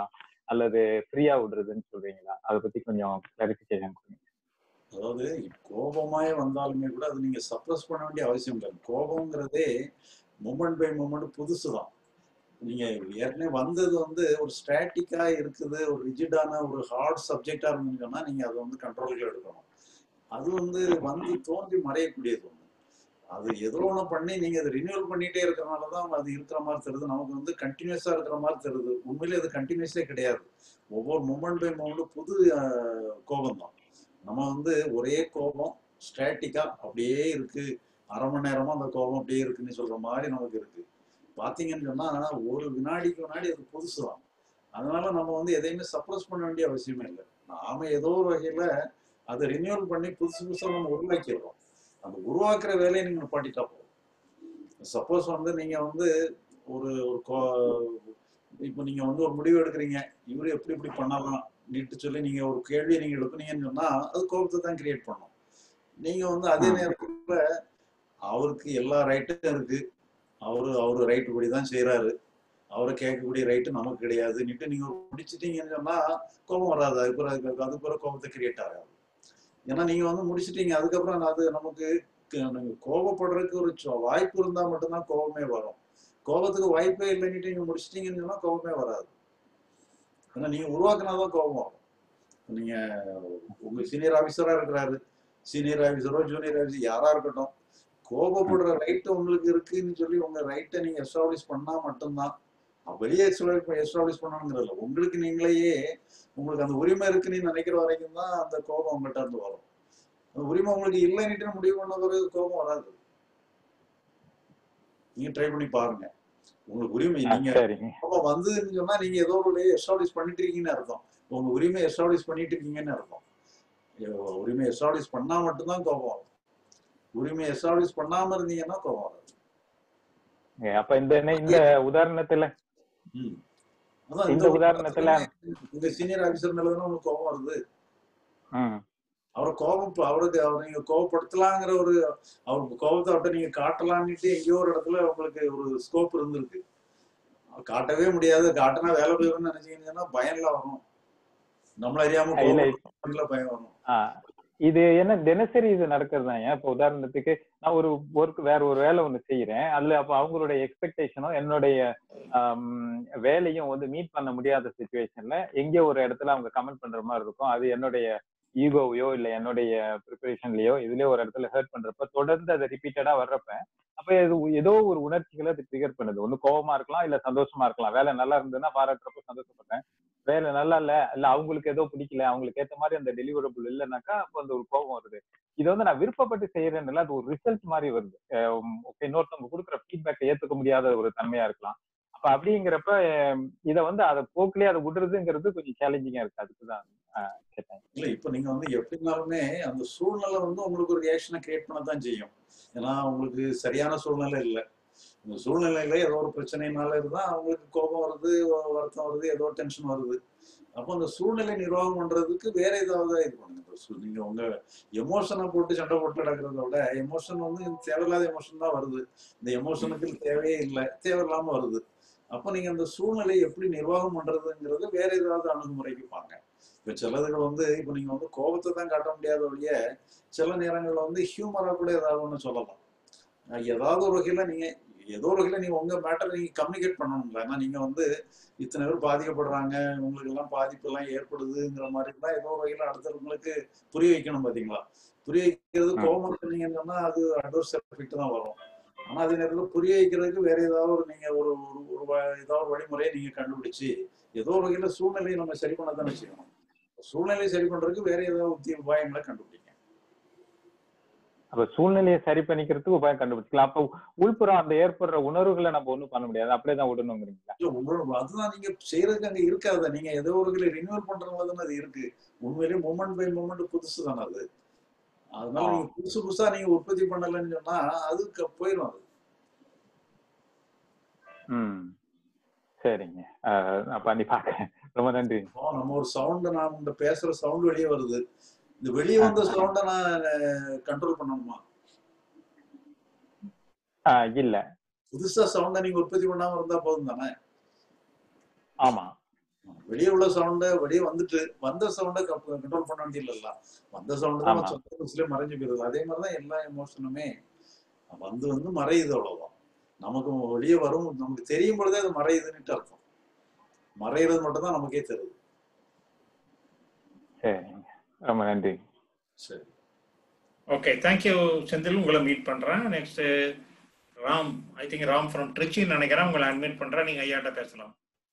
அல்லது ஃப்ரீயா விடுறதுன்னு சொல்றீங்களா அதை பத்தி கொஞ்சம் கிளாரிபிகேஷன் கொடுங்க அதாவது கோபமாயே வந்தாலுமே கூட அது நீங்க சப்ரஸ் பண்ண வேண்டிய அவசியம் இல்லை கோபம்ங்கிறதே மூமெண்ட் பை மூமெண்ட் புதுசு தான் நீங்க ஏற்கனவே வந்தது வந்து ஒரு ஸ்டாட்டிக்கா இருக்குது ஒரு ரிஜிடான ஒரு ஹார்ட் சப்ஜெக்டா இருந்துச்சுன்னா நீங்க அதை வந்து கண்ட்ரோலுக்கு எடுக்கணும் அது வந்து வந்து தோன்றி மறையக்கூடியது ஒண்ணு அது ஏதோ ஒண்ணு பண்ணி நீங்க அதை ரினியூவல் பண்ணிட்டே இருக்கிறனால தான் அது இருக்கிற மாதிரி தெரியுது நமக்கு வந்து கண்டினியூஸா இருக்கிற மாதிரி தெரியுது உண்மையிலே அது கண்டினியூஸே கிடையாது ஒவ்வொரு மூமெண்ட் பை மூமெண்ட் புது கோபம் தான் நம்ம வந்து ஒரே கோபம் ஸ்டாட்டிக்கா அப்படியே இருக்கு அரை மணி நேரமா அந்த கோபம் அப்படியே இருக்குன்னு சொல்ற மாதிரி நமக்கு இருக்கு பாத்தீங்கன்னு சொன்னா ஒரு வினாடிக்கு வினாடி அது புதுசு தான் அதனால நம்ம வந்து எதையுமே சப்ரஸ் பண்ண வேண்டிய அவசியமே இல்லை நாம ஏதோ ஒரு வகையில அதை ரினியூவல் பண்ணி புதுசு புதுசா நம்ம உருவாக்கிடுறோம் அந்த உருவாக்குற வேலையை நீங்க நிப்பாட்டிட்டா போதும் சப்போஸ் வந்து நீங்க வந்து ஒரு ஒரு கோ- இப்போ நீங்க வந்து ஒரு முடிவு எடுக்கிறீங்க இவரு எப்படி இப்படி பண்ணலாம் நீட்டு சொல்லி நீங்க ஒரு கேள்வியை நீங்க எழுப்புனீங்கன்னு சொன்னா அது கோபத்தை தான் கிரியேட் பண்ணும் நீங்க வந்து அதே நேரத்துல அவருக்கு எல்லா ரைட்டும் இருக்கு அவரு அவரு ரைட்டு படி தான் செய்யறாரு அவரை கேட்கக்கூடிய ரைட்டு நமக்கு கிடையாதுன்னுட்டு நீங்க ஒரு முடிச்சிட்டீங்கன்னு சொன்னா கோபம் வராது அதுக்கு பிறகு அதுக்கு அதுக்கு பிறகு கோபத்தை கிரியேட் ஆகாது ஏன்னா நீங்க வந்து முடிச்சிட்டீங்க அதுக்கப்புறம் அது நமக்கு க- நீங்க கோபப்படுறதுக்கு ஒரு சோ- வாய்ப்பு இருந்தா மட்டும்தான் கோபமே வரும் கோபத்துக்கு வாய்ப்பே இல்லைன்னுட்டு நீங்க முடிச்சிட்டீங்கன்னு சொன்னா கோபமே வராது ஏன்னா நீங்க உருவாக்குனாதான் கோபம் வரும் நீங்க உங்க சீனியர் ஆபீசரா இருக்கிறாரு சீனியர் ஆபீசரோ ஜூனியர் ஆபீசர் யாரா இருக்கட்டும் கோபப்படுற ரைட்டு உங்களுக்கு இருக்குன்னு சொல்லி உங்க ரைட்டை நீங்க எஸ்டாப்ளிஷ் பண்ணா மட்டும்தான் அஹ் வெளியே எஸ்டாப்ளிஷ் பண்ணணுங்கிறதுல உங்களுக்கு நீங்களையே உங்களுக்கு அந்த உரிமை இருக்குன்னு நினைக்கிற வரைக்கும் தான் அந்த கோபம் உங்கள்கிட்ட இருந்து வரும் அந்த உரிமை உங்களுக்கு இல்லைன்னுட்டு முடிவு பண்ண பிறகு கோபம் வராது நீங்க ட்ரை பண்ணி பாருங்க உங்களுக்கு உரிமை ஆ, நீங்க சரிங்க கோபம் வந்ததுன்னு சொன்னா நீங்க ஏதோ ஒரு எஸ்டாப்ளிஷ் பண்ணிட்டு இருக்கீங்கன்னு அர்த்தம் உங்க உரிமை எஸ்டாப்ளிஷ் பண்ணிட்டு இருக்கீங்கன்னு அர்த்தம் ஐயோ, உரிமை எஸ்டாப்ளிஷ் பண்ணா மட்டும்தான் கோபம் வரும் உரிமை எஸ்டாப்ளிஷ் பண்ணாம இருந்தீங்கன்னா கோபம் வராது ஏ, அப்ப இந்த இந்த உதாரணத்துல ம். அதான் இந்த இந்த உதாரணத்துல உங்க சீனியர் ஆபீசர் மேல தானே உங்களுக்கு கோபம் வருது ம் அவரை கோபம் இப்ப அவருக்கு அவரை நீங்க கோபப்படுத்தலாங்கிற ஒரு அவருக்கு கோபத்தை அவர்கிட்ட நீங்க காட்டலான்னுட்டு எங்கேயோ ஒரு இடத்துல உங்களுக்கு ஒரு ஸ்கோப் இருந்திருக்கு காட்டவே முடியாது காட்டினா வேலை போயிரும்னு நினைச்சீங்கன்னா பயம்ல வரும் நம்மள அறியாம இல்ல கோபம் பயம் வரும் ஆ, இது என்ன தினசரி இது நடக்கிறது தான் இப்ப உதாரணத்துக்கு நான் ஒரு ஒர்க் வேற ஒரு வேலை ஒண்ணு செய்யறேன் அதுல அப்ப அவங்களுடைய எக்ஸ்பெக்டேஷனும் என்னுடைய ஆம், வேலையும் வந்து மீட் பண்ண முடியாத சுச்சுவேஷன்ல எங்கேயோ ஒரு இடத்துல அவங்க கமெண்ட் பண்ற மாதிரி இருக்கும் அது என்னுடைய ஈகோவையோ இல்ல என்னுடைய ப்ரிப்பரேஷன்லயோ இதுலயோ ஒரு இடத்துல ஹர்ட் பண்றப்ப தொடர்ந்து அதை ரிப்பீட்டடா வர்றப்ப அப்ப இது ஏதோ ஒரு உணர்ச்சிகளை அது ட்ரிகர் பண்ணுது ஒண்ணு கோவமா இருக்கலாம் இல்ல சந்தோஷமா இருக்கலாம் வேலை நல்லா இருந்ததுன்னா பாராட்டுறப்ப சந்தோஷப்படுறேன் வேலை நல்லா இல்ல இல்ல அவங்களுக்கு ஏதோ பிடிக்கல அவங்களுக்கு ஏத்த மாதிரி அந்த டெலிவரபிள் இல்லைனாக்கா அப்போ அந்த ஒரு கோபம் வருது இது வந்து நான் விருப்பப்பட்டு செய்யறேன்னு அது ஒரு ரிசல்ட் மாதிரி வருது ஓகே இன்னொருத்தவங்க கொடுக்குற ஃபீட்பேக்கை ஏத்துக்க முடியாத ஒரு தன்மையா இருக்கலாம் அப்ப அப்படிங்கிறப்ப அஹ் இத வந்து அதை போக்கிலே அதை விடுறதுங்கிறது கொஞ்சம் சேலஞ்சிங்கா இருக்கு அதுக்குதான் அஹ், கேட்டேன் இல்ல இப்ப நீங்க வந்து எப்படினாலுமே அந்த சூழ்நிலை வந்து உங்களுக்கு ஒரு ரியாக்ஷனை கிரியேட் பண்ண தான் செய்யும் ஏன்னா உங்களுக்கு சரியான சூழ்நிலை இல்லை இந்த சூழ்நிலையில ஏதோ ஒரு பிரச்சனைனால இருந்தா அவங்களுக்கு கோபம் வருது வ- வருத்தம் வருது ஏதோ டென்ஷன் வருது அப்போ அந்த சூழ்நிலை நிர்வாகம் பண்றதுக்கு வேற ஏதாவது இது பண்ணுங்க இப்ப சு- நீங்க உங்க எமோஷனை போட்டு சண்டை போட்டு நடக்கிறத விட எமோஷன் வந்து தேவையில்லாத எமோஷன் தான் வருது இந்த எமோஷனுக்கு தேவையே இல்லை தேவையில்லாம வருது அப்போ நீங்க அந்த சூழ்நிலையை எப்படி நிர்வாகம் பண்றதுங்கிறது வேற ஏதாவது அணுகுமுறைக்கு பாங்க இப்ப சிலதுகள் வந்து இப்ப நீங்க வந்து கோபத்தை தான் காட்ட முடியாத ஒழிய சில நேரங்கள்ல வந்து ஹியூமரா கூட ஏதாவது ஒண்ணு சொல்லலாம் அஹ் ஏதாவது ஒரு வகையில நீங்க ஏதோ ஒரு வகையில நீங்க உங்க மேட்டர் நீங்க கம்யூனிகேட் பண்ணணும்ல ஏன்னா நீங்க வந்து இத்தனை பேர் பாதிக்கப்படுறாங்க உங்களுக்கு எல்லாம் பாதிப்பு எல்லாம் ஏற்படுதுங்கிற மாதிரி தான் ஏதோ ஒரு வகையில அடுத்தவங்களுக்கு புரிய வைக்கணும் பாத்தீங்களா புரிய வைக்கிறது ம். கோபம் சொன்னீங்கன்னு சொன்னா அது அட்வர்ஸ் எஃபெக்ட் தான் வரும் ஆனா அதே நேரத்துல புரிய வைக்கிறதுக்கு வேற ஏதாவது ஒரு நீங்க ஒரு ஒரு ஒரு வ- ஏதாவது ஒரு வழிமுறையை நீங்க கண்டுபிடிச்சு ஏதோ ஒரு வகையில சூழ்நிலையை நம்ம சரி பண்ண தானே செய்யணும் சூழ்நிலையை சரி பண்றதுக்கு வேற ஏதாவது உத்தி உபாயங்களை கண்டுபிடிங்க அப்ப சூழ்நிலையை சரி பண்ணிக்கிறதுக்கு உபாயம் கண்டுபிடிச்சிக்கலாம் அப்ப உள்புறம் அந்த ஏற்படுற உணர்வுகளை நம்ம ஒண்ணும் பண்ண முடியாது அப்படியே தான் விடணுங்கிறீங்களா இல்ல உங்களோட அதுதான் நீங்க செய்யறதுக்கு அங்க இருக்காத நீங்க ஏதோ ஒரு வகையில ரினியூவல் பண்றதுனால தானே அது இருக்கு உண்மையிலேயே மூமெண்ட் பை மூமெண்ட் புதுசு தானே அது அதனால ஆ. நீங்க புதுசு புதுசா நீங்க உற்பத்தி பண்ணலன்னு சொன்னா அதுக்கு போயிடும் அது ம் சரிங்க அஹ், நான் பண்ணி பார்க்கறேன் ரொம்ப நன்றி இப்போ நம்ம ஒரு சவுண்ட் நான் இந்த பேசுற சவுண்ட் வெளியே வருது இந்த வெளியே வந்த சவுண்டை நான் கண்ட்ரோல் பண்ணணுமா ஆஹ் இல்ல புதுசா சவுண்டை நீங்க உற்பத்தி பண்ணாம இருந்தா போதும் தானே ஆமா வெளியே உள்ள சவுண்டை வெளியே வந்துட்டு வந்த சவுண்டை கண்ட்ரோல் பண்ண வேண்டியதில்ல வந்த சவுண்ட் தான் ஆமா. சொந்தத்திலே மறைஞ்சு போயிருது அதே மாதிரி தான் எல்லா எமோஷனுமே வந்து வந்து மறையுது அவ்வளவுதான் நமக்கு வெளியே வரும் நமக்கு தெரியும் பொழுதே அது மறையுதுன்னுட்டு அர்த்தம் மறையிறது மட்டும் தான் நமக்கே தெரியுது சரிங்க ரொம்ப நன்றி சரி ஓகே தேங்க்யூ செந்தில் உங்களை மீட் பண்றேன் next Ram I think Ram from ட்ரிச்சின்னு நினைக்கிறேன் உங்களை அட்மிட் பண்றேன் நீங்க ஐயாட்ட பேசலாம்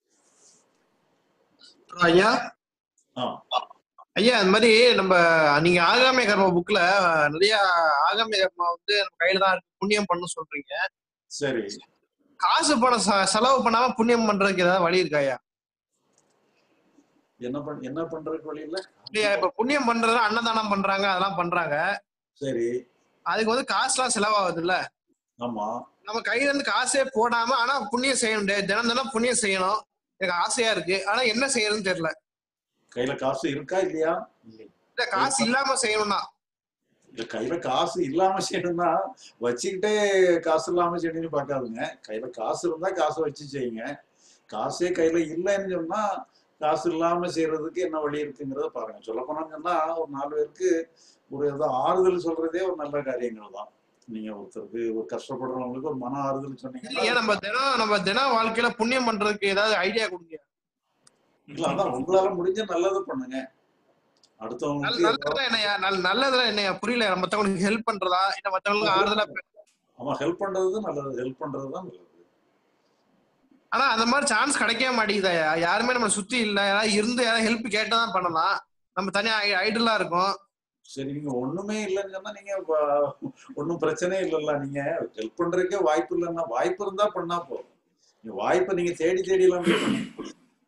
ஐயா ஆ ஐயா இந்த மாதிரி நம்ம நீங்க ஆகாமிய கர்மா புக்ல நிறைய ஆகாமிய கர்மா வந்து நம்ம கையில தான் இருக்கு புண்ணியம் பண்ண சொல்றீங்க சரி காசு பணம் செ- செலவு பண்ணாம புண்ணியம் பண்றதுக்கு ஏதாவது வழி இருக்கா ஐயா என்ன பண் என்ன பண்றதுக்கு வழி இல்ல இல்லையா இப்ப புண்ணியம் பண்றது அன்னதானம் பண்றாங்க அதெல்லாம் பண்றாங்க சரி அதுக்கு வந்து காசுலாம் செலவாகுது இல்ல ஆமா நம்ம கையில இருந்து காசே போடாம ஆனா புண்ணியம் செய்யணும் டே- தினம் தினம் புண்ணியம் செய்யணும் எனக்கு ஆசையா இருக்கு ஆனா என்ன செய்யறதுன்னு தெரியல கையில காசு இருக்கா இல்லையா இல்ல காசு இல்லாம செய்யணும்னா இல்ல கையில காசு இல்லாம செய்யணும்னா வச்சுக்கிட்டே காசு இல்லாம செய்யணும்னு பார்க்காதுங்க கையில காசு இருந்தா காசை வச்சு செய்யுங்க காசே கையில இல்லைன்னு சொன்னா காசு இல்லாம செய்யறதுக்கு என்ன வழி இருக்குங்கிறத பாருங்க சொல்ல போனாங்கன்னா ஒரு நாலு பேருக்கு ஒரு ஏதோ ஆறுதல் சொல்றதே ஒரு நல்ல காரியங்கள் தான் நீங்க ஒருத்தருக்கு ஒரு கஷ்டப்படுறவங்களுக்கு ஒரு மன ஆறுதல் சொன்னீங்கன்னா ஏன் நம்ம தினம் நம்ம தினம் வாழ்க்கையில புண்ணியம் பண்றதுக்கு ஏதாவது ஐடியா கொடுங்க இல்ல அதான் உங்களால முடிஞ்ச நல்லது பண்ணுங்க நல்ல- அடுத்தவங்களுக்கு ஏதோ- நல்லதுலாம் என்னையா நல்ல- நல்லதுலாம் என்னையா புரியல மத்தவங்களுக்கு ஹெல்ப் பண்றதா இல்ல மத்தவங்களுக்கு ஆறுதலா பே- ஆமா ஹெல்ப் பண்றது நல்லது ஹெல்ப் பண்றது தான் நல்லது ஆனா அந்த மாதிரி சான்ஸ் கிடைக்கவே மாட்டேங்குதாயா யாருமே நம்ம சுத்தி இல்ல யாராவது இருந்து யாராவது ஹெல்ப் கேட்டா தான் பண்ணலாம் நம்ம தனியா ஐடலா இருக்கும் சரி நீங்க ஒண்ணுமே இல்லைன்னு சொன்னா நீங்க வ- ஒண்ணும் பிரச்சனையே இல்லைல்ல நீங்க ஹெல்ப் பண்றதுக்கே வாய்ப்பு இல்லைன்னா வாய்ப்பு இருந்தா பண்ணா போதும் நீங்க வாய்ப்பை நீங்க தேடி தேடி எல்லாம் போய் பண்ண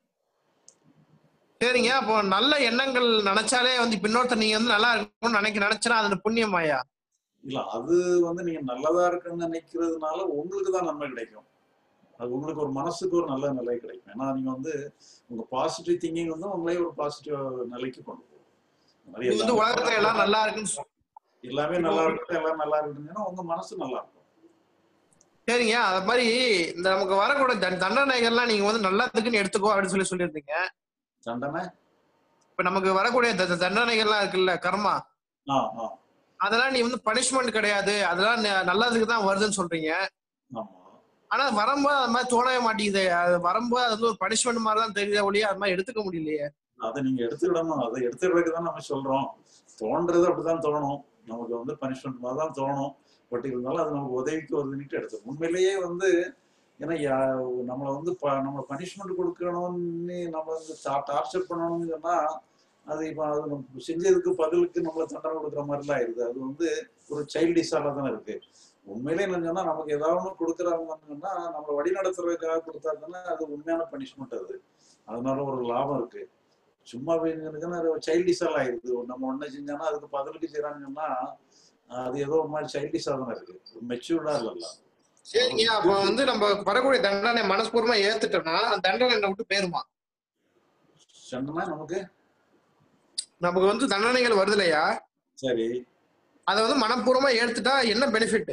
சரிங்க அப்போ நல்ல எண்ணங்கள் நினைச்சாலே வந்து இப்ப இன்னொருத்தர் நீங்க வந்து நல்லா இருக்கணும்னு நினைக்க நினைச்சா அது புண்ணியமாயா இல்ல அது வந்து நீங்க நல்லதா இருக்குன்னு நினைக்கிறதுனால உங்களுக்கு தான் நன்மை கிடைக்கும் அது உங்களுக்கு ஒரு மனசுக்கு ஒரு நல்ல நிலை கிடைக்கும் ஏன்னா நீங்க வந்து உங்க பாசிட்டிவ் திங்கிங் வந்து உங்களே ஒரு பாசிட்டிவ் நிலைக்கு கொண்டு போகும் இந்த மாதிரி இது வந்து எல்லாமே உலகத்துல எல்லாம் நல்லா இருக்குன்னு சொல்- எல்லாமே நல்லா இருக்கட்டும் எல்லாம் நல்லா இருக்கட்டும்னா உங்க மனசு நல்லா இருக்கும் சரிங்க அது மாதிரி இந்த நமக்கு வரக்கூடிய தண்- தண்டனைகள்லாம் நீங்க வந்து நல்லதுக்குன்னு எடுத்துக்கோ அப்படின்னு சொல்லி சொல்லியிருந்தீங்க தண்டனை இப்ப நமக்கு வரக்கூடிய த- த- தண்டனைகள்லாம் இருக்குல்ல கர்மா ஆ ஆ அதெல்லாம் நீ வந்து பனிஷ்மெண்ட் கிடையாது அதெல்லாம் ந- நல்லதுக்கு தான் வருதுன்னு சொல்றீங்க ஆமா ஆனா வரும்போது அது மாதிரி தோணவே மாட்டேங்குது அது வரும்போது அது வந்து ஒரு பனிஷ்மெண்ட் மாதிரி தான் தெரியுதே ஒழிய அது மாதிரி எடுத்துக்க முடியலையே அதை நீங்க எடுத்துக்கிடணும் அதை எடுத்துக்கிறதுக்கு தான் நம்ம சொல்றோம் தோன்றது அப்படிதான் தோணும் நமக்கு வந்து பனிஷ்மெண்ட் மாதிரி தான் தோணும் பட் இருந்தாலும் அது நமக்கு உதவிக்கு வருதுன்னுட்டு எடுத்து உண்மையிலேயே வந்து ஏன்னா யா- நம்மளை வந்து ப- நம்ம பனிஷ்மெண்ட் கொடுக்கணும்னு நம்ம வந்து டார்ச்சர் பண்ணணும்னு சொன்னா அது இப்போ அது நம்ம செஞ்சதுக்கு பதிலுக்கு நம்மளை தண்டனை கொடுக்குற மாதிரிலாம் ஆயிடுது அது வந்து ஒரு சைல்டிஷால தானே இருக்கு உண்மையிலே என்ன சொன்னா நமக்கு ஏதாவது ஒன்று கொடுக்குறாங்கன்னா நம்மளை வழி நடத்துறதுக்காக கொடுத்தா தானே அது உண்மையான பனிஷ்மெண்ட் அது அதனால ஒரு லாபம் இருக்கு சும்மா சைல்டிஷால ஆயிடுது நம்ம ஒண்ணு செஞ்சோம்னா அதுக்கு பதிலுக்கு செய்யறான்னு சொன்னா அது ஏதோ ஒரு மாதிரி சைல்டிஷா தானே இருக்கு மெச்சூர்டா இல்லல்ல சரிங்க அப்ப வந்து நம்ம வரக்கூடிய தண்டனை மனஸ்பூர்வமா ஏத்துட்டோம்னா அந்த தண்டனை என்ன விட்டு போயிருமா சொன்னா நமக்கு நமக்கு வந்து தண்டனைகள் வருது இல்லையா சரி அதை வந்து மனப்பூர்வமா ஏத்துட்டா என்ன பெனிஃபிட்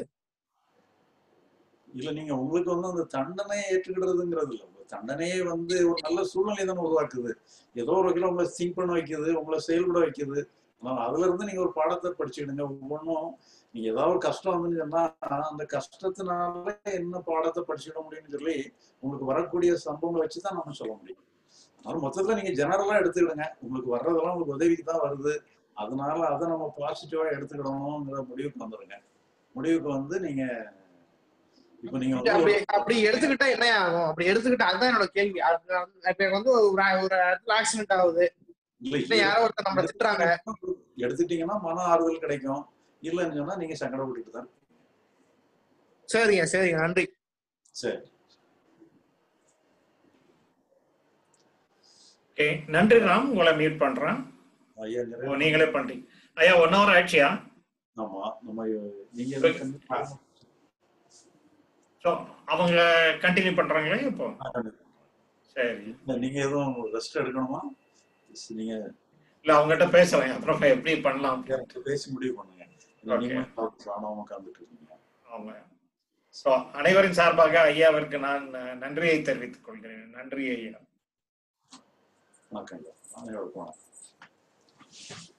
இல்ல நீங்க உங்களுக்கு வந்து அந்த தண்டனையை ஏற்றுக்கிடுறதுங்கிறது இல்ல உங்க தண்டனையே வந்து ஒரு நல்ல சூழ்நிலை தானே உருவாக்குது ஏதோ ஒரு வகையில உங்களை திங்க் பண்ண வைக்குது உங்களை செயல்பட வைக்குது அதனால அதுல இருந்து நீங்க ஒரு பாடத்தை படிச்சுக்கிடுங்க ஒவ்வொன்றும் நீங்க ஏதாவது ஒரு கஷ்டம் வந்துன்னு சொன்னா அந்த கஷ்டத்தினால என்ன பாடத்தை படிச்சுக்கிட முடியும்னு சொல்லி உங்களுக்கு வரக்கூடிய சம்பவங்களை வச்சுதான் நம்ம சொல்ல முடியும் அதனால மொத்தத்துல நீங்க ஜெனரலா எடுத்துக்கிடுங்க உங்களுக்கு வர்றதெல்லாம் உங்களுக்கு உதவிக்கு தான் வருது அதனால அதை நம்ம பாசிட்டிவா எடுத்துக்கிடணுங்கிற முடிவுக்கு வந்துருங்க முடிவுக்கு வந்து நீங்க இப்ப நீங்க வந்து அப்படி ஒரு- அப்படி எடுத்துக்கிட்டா என்ன ஆகும் அப்படி எடுத்துக்கிட்டா அதுதான் என்னோட கேள்வி அது இப்ப எனக்கு வந்து ஒரு ஒரு இடத்துல ஆக்சிடென்ட் ஆகுது இல்ல இல்ல யாரோ ஒருத்தர் நம்மள திட்டுறாங்க எடுத்துட்டீங்கன்னா மன ஆறுதல் கிடைக்கும் இல்லைன்னு சொன்னா நீங்க சங்கடப்பட்டுட்டு தான் சரிங்க சரிங்க நன்றி சரி ஓகே நன்றி ராம் உங்களை மீட் பண்றேன் ஐயா ஓ, நிறைய நீங்களே பண்றீங்க ஐயா ஒன் ஹவர் ஆயிடுச்சியா ஆமா நம்ம நீங்க எதுவும் கண்டிப்பா ஸோ அவங்க கண்டினியூ பண்றாங்களே இப்போ சரி இல்ல, நீங்க எதுவும் ரெஸ்ட் எடுக்கணுமா நீங்க இல்ல அவங்ககிட்ட பேசுறேன் அப்புறம் எப்படி பண்ணலாம் எனக்கு பேசி முடிவு பண்ணுங்க இல்ல, Okay. நீங்க காணாம உட்காந்துட்டு இருக்கீங்க ஆமா ஸோ அனைவரின் சார்பாக ஐயாவிற்கு நான் அஹ், நன்றியை தெரிவித்துக் கொள்கிறேன் நன்றி ஐயா வணக்கம் ஐயா அனைவருக்கும் வணக்கம்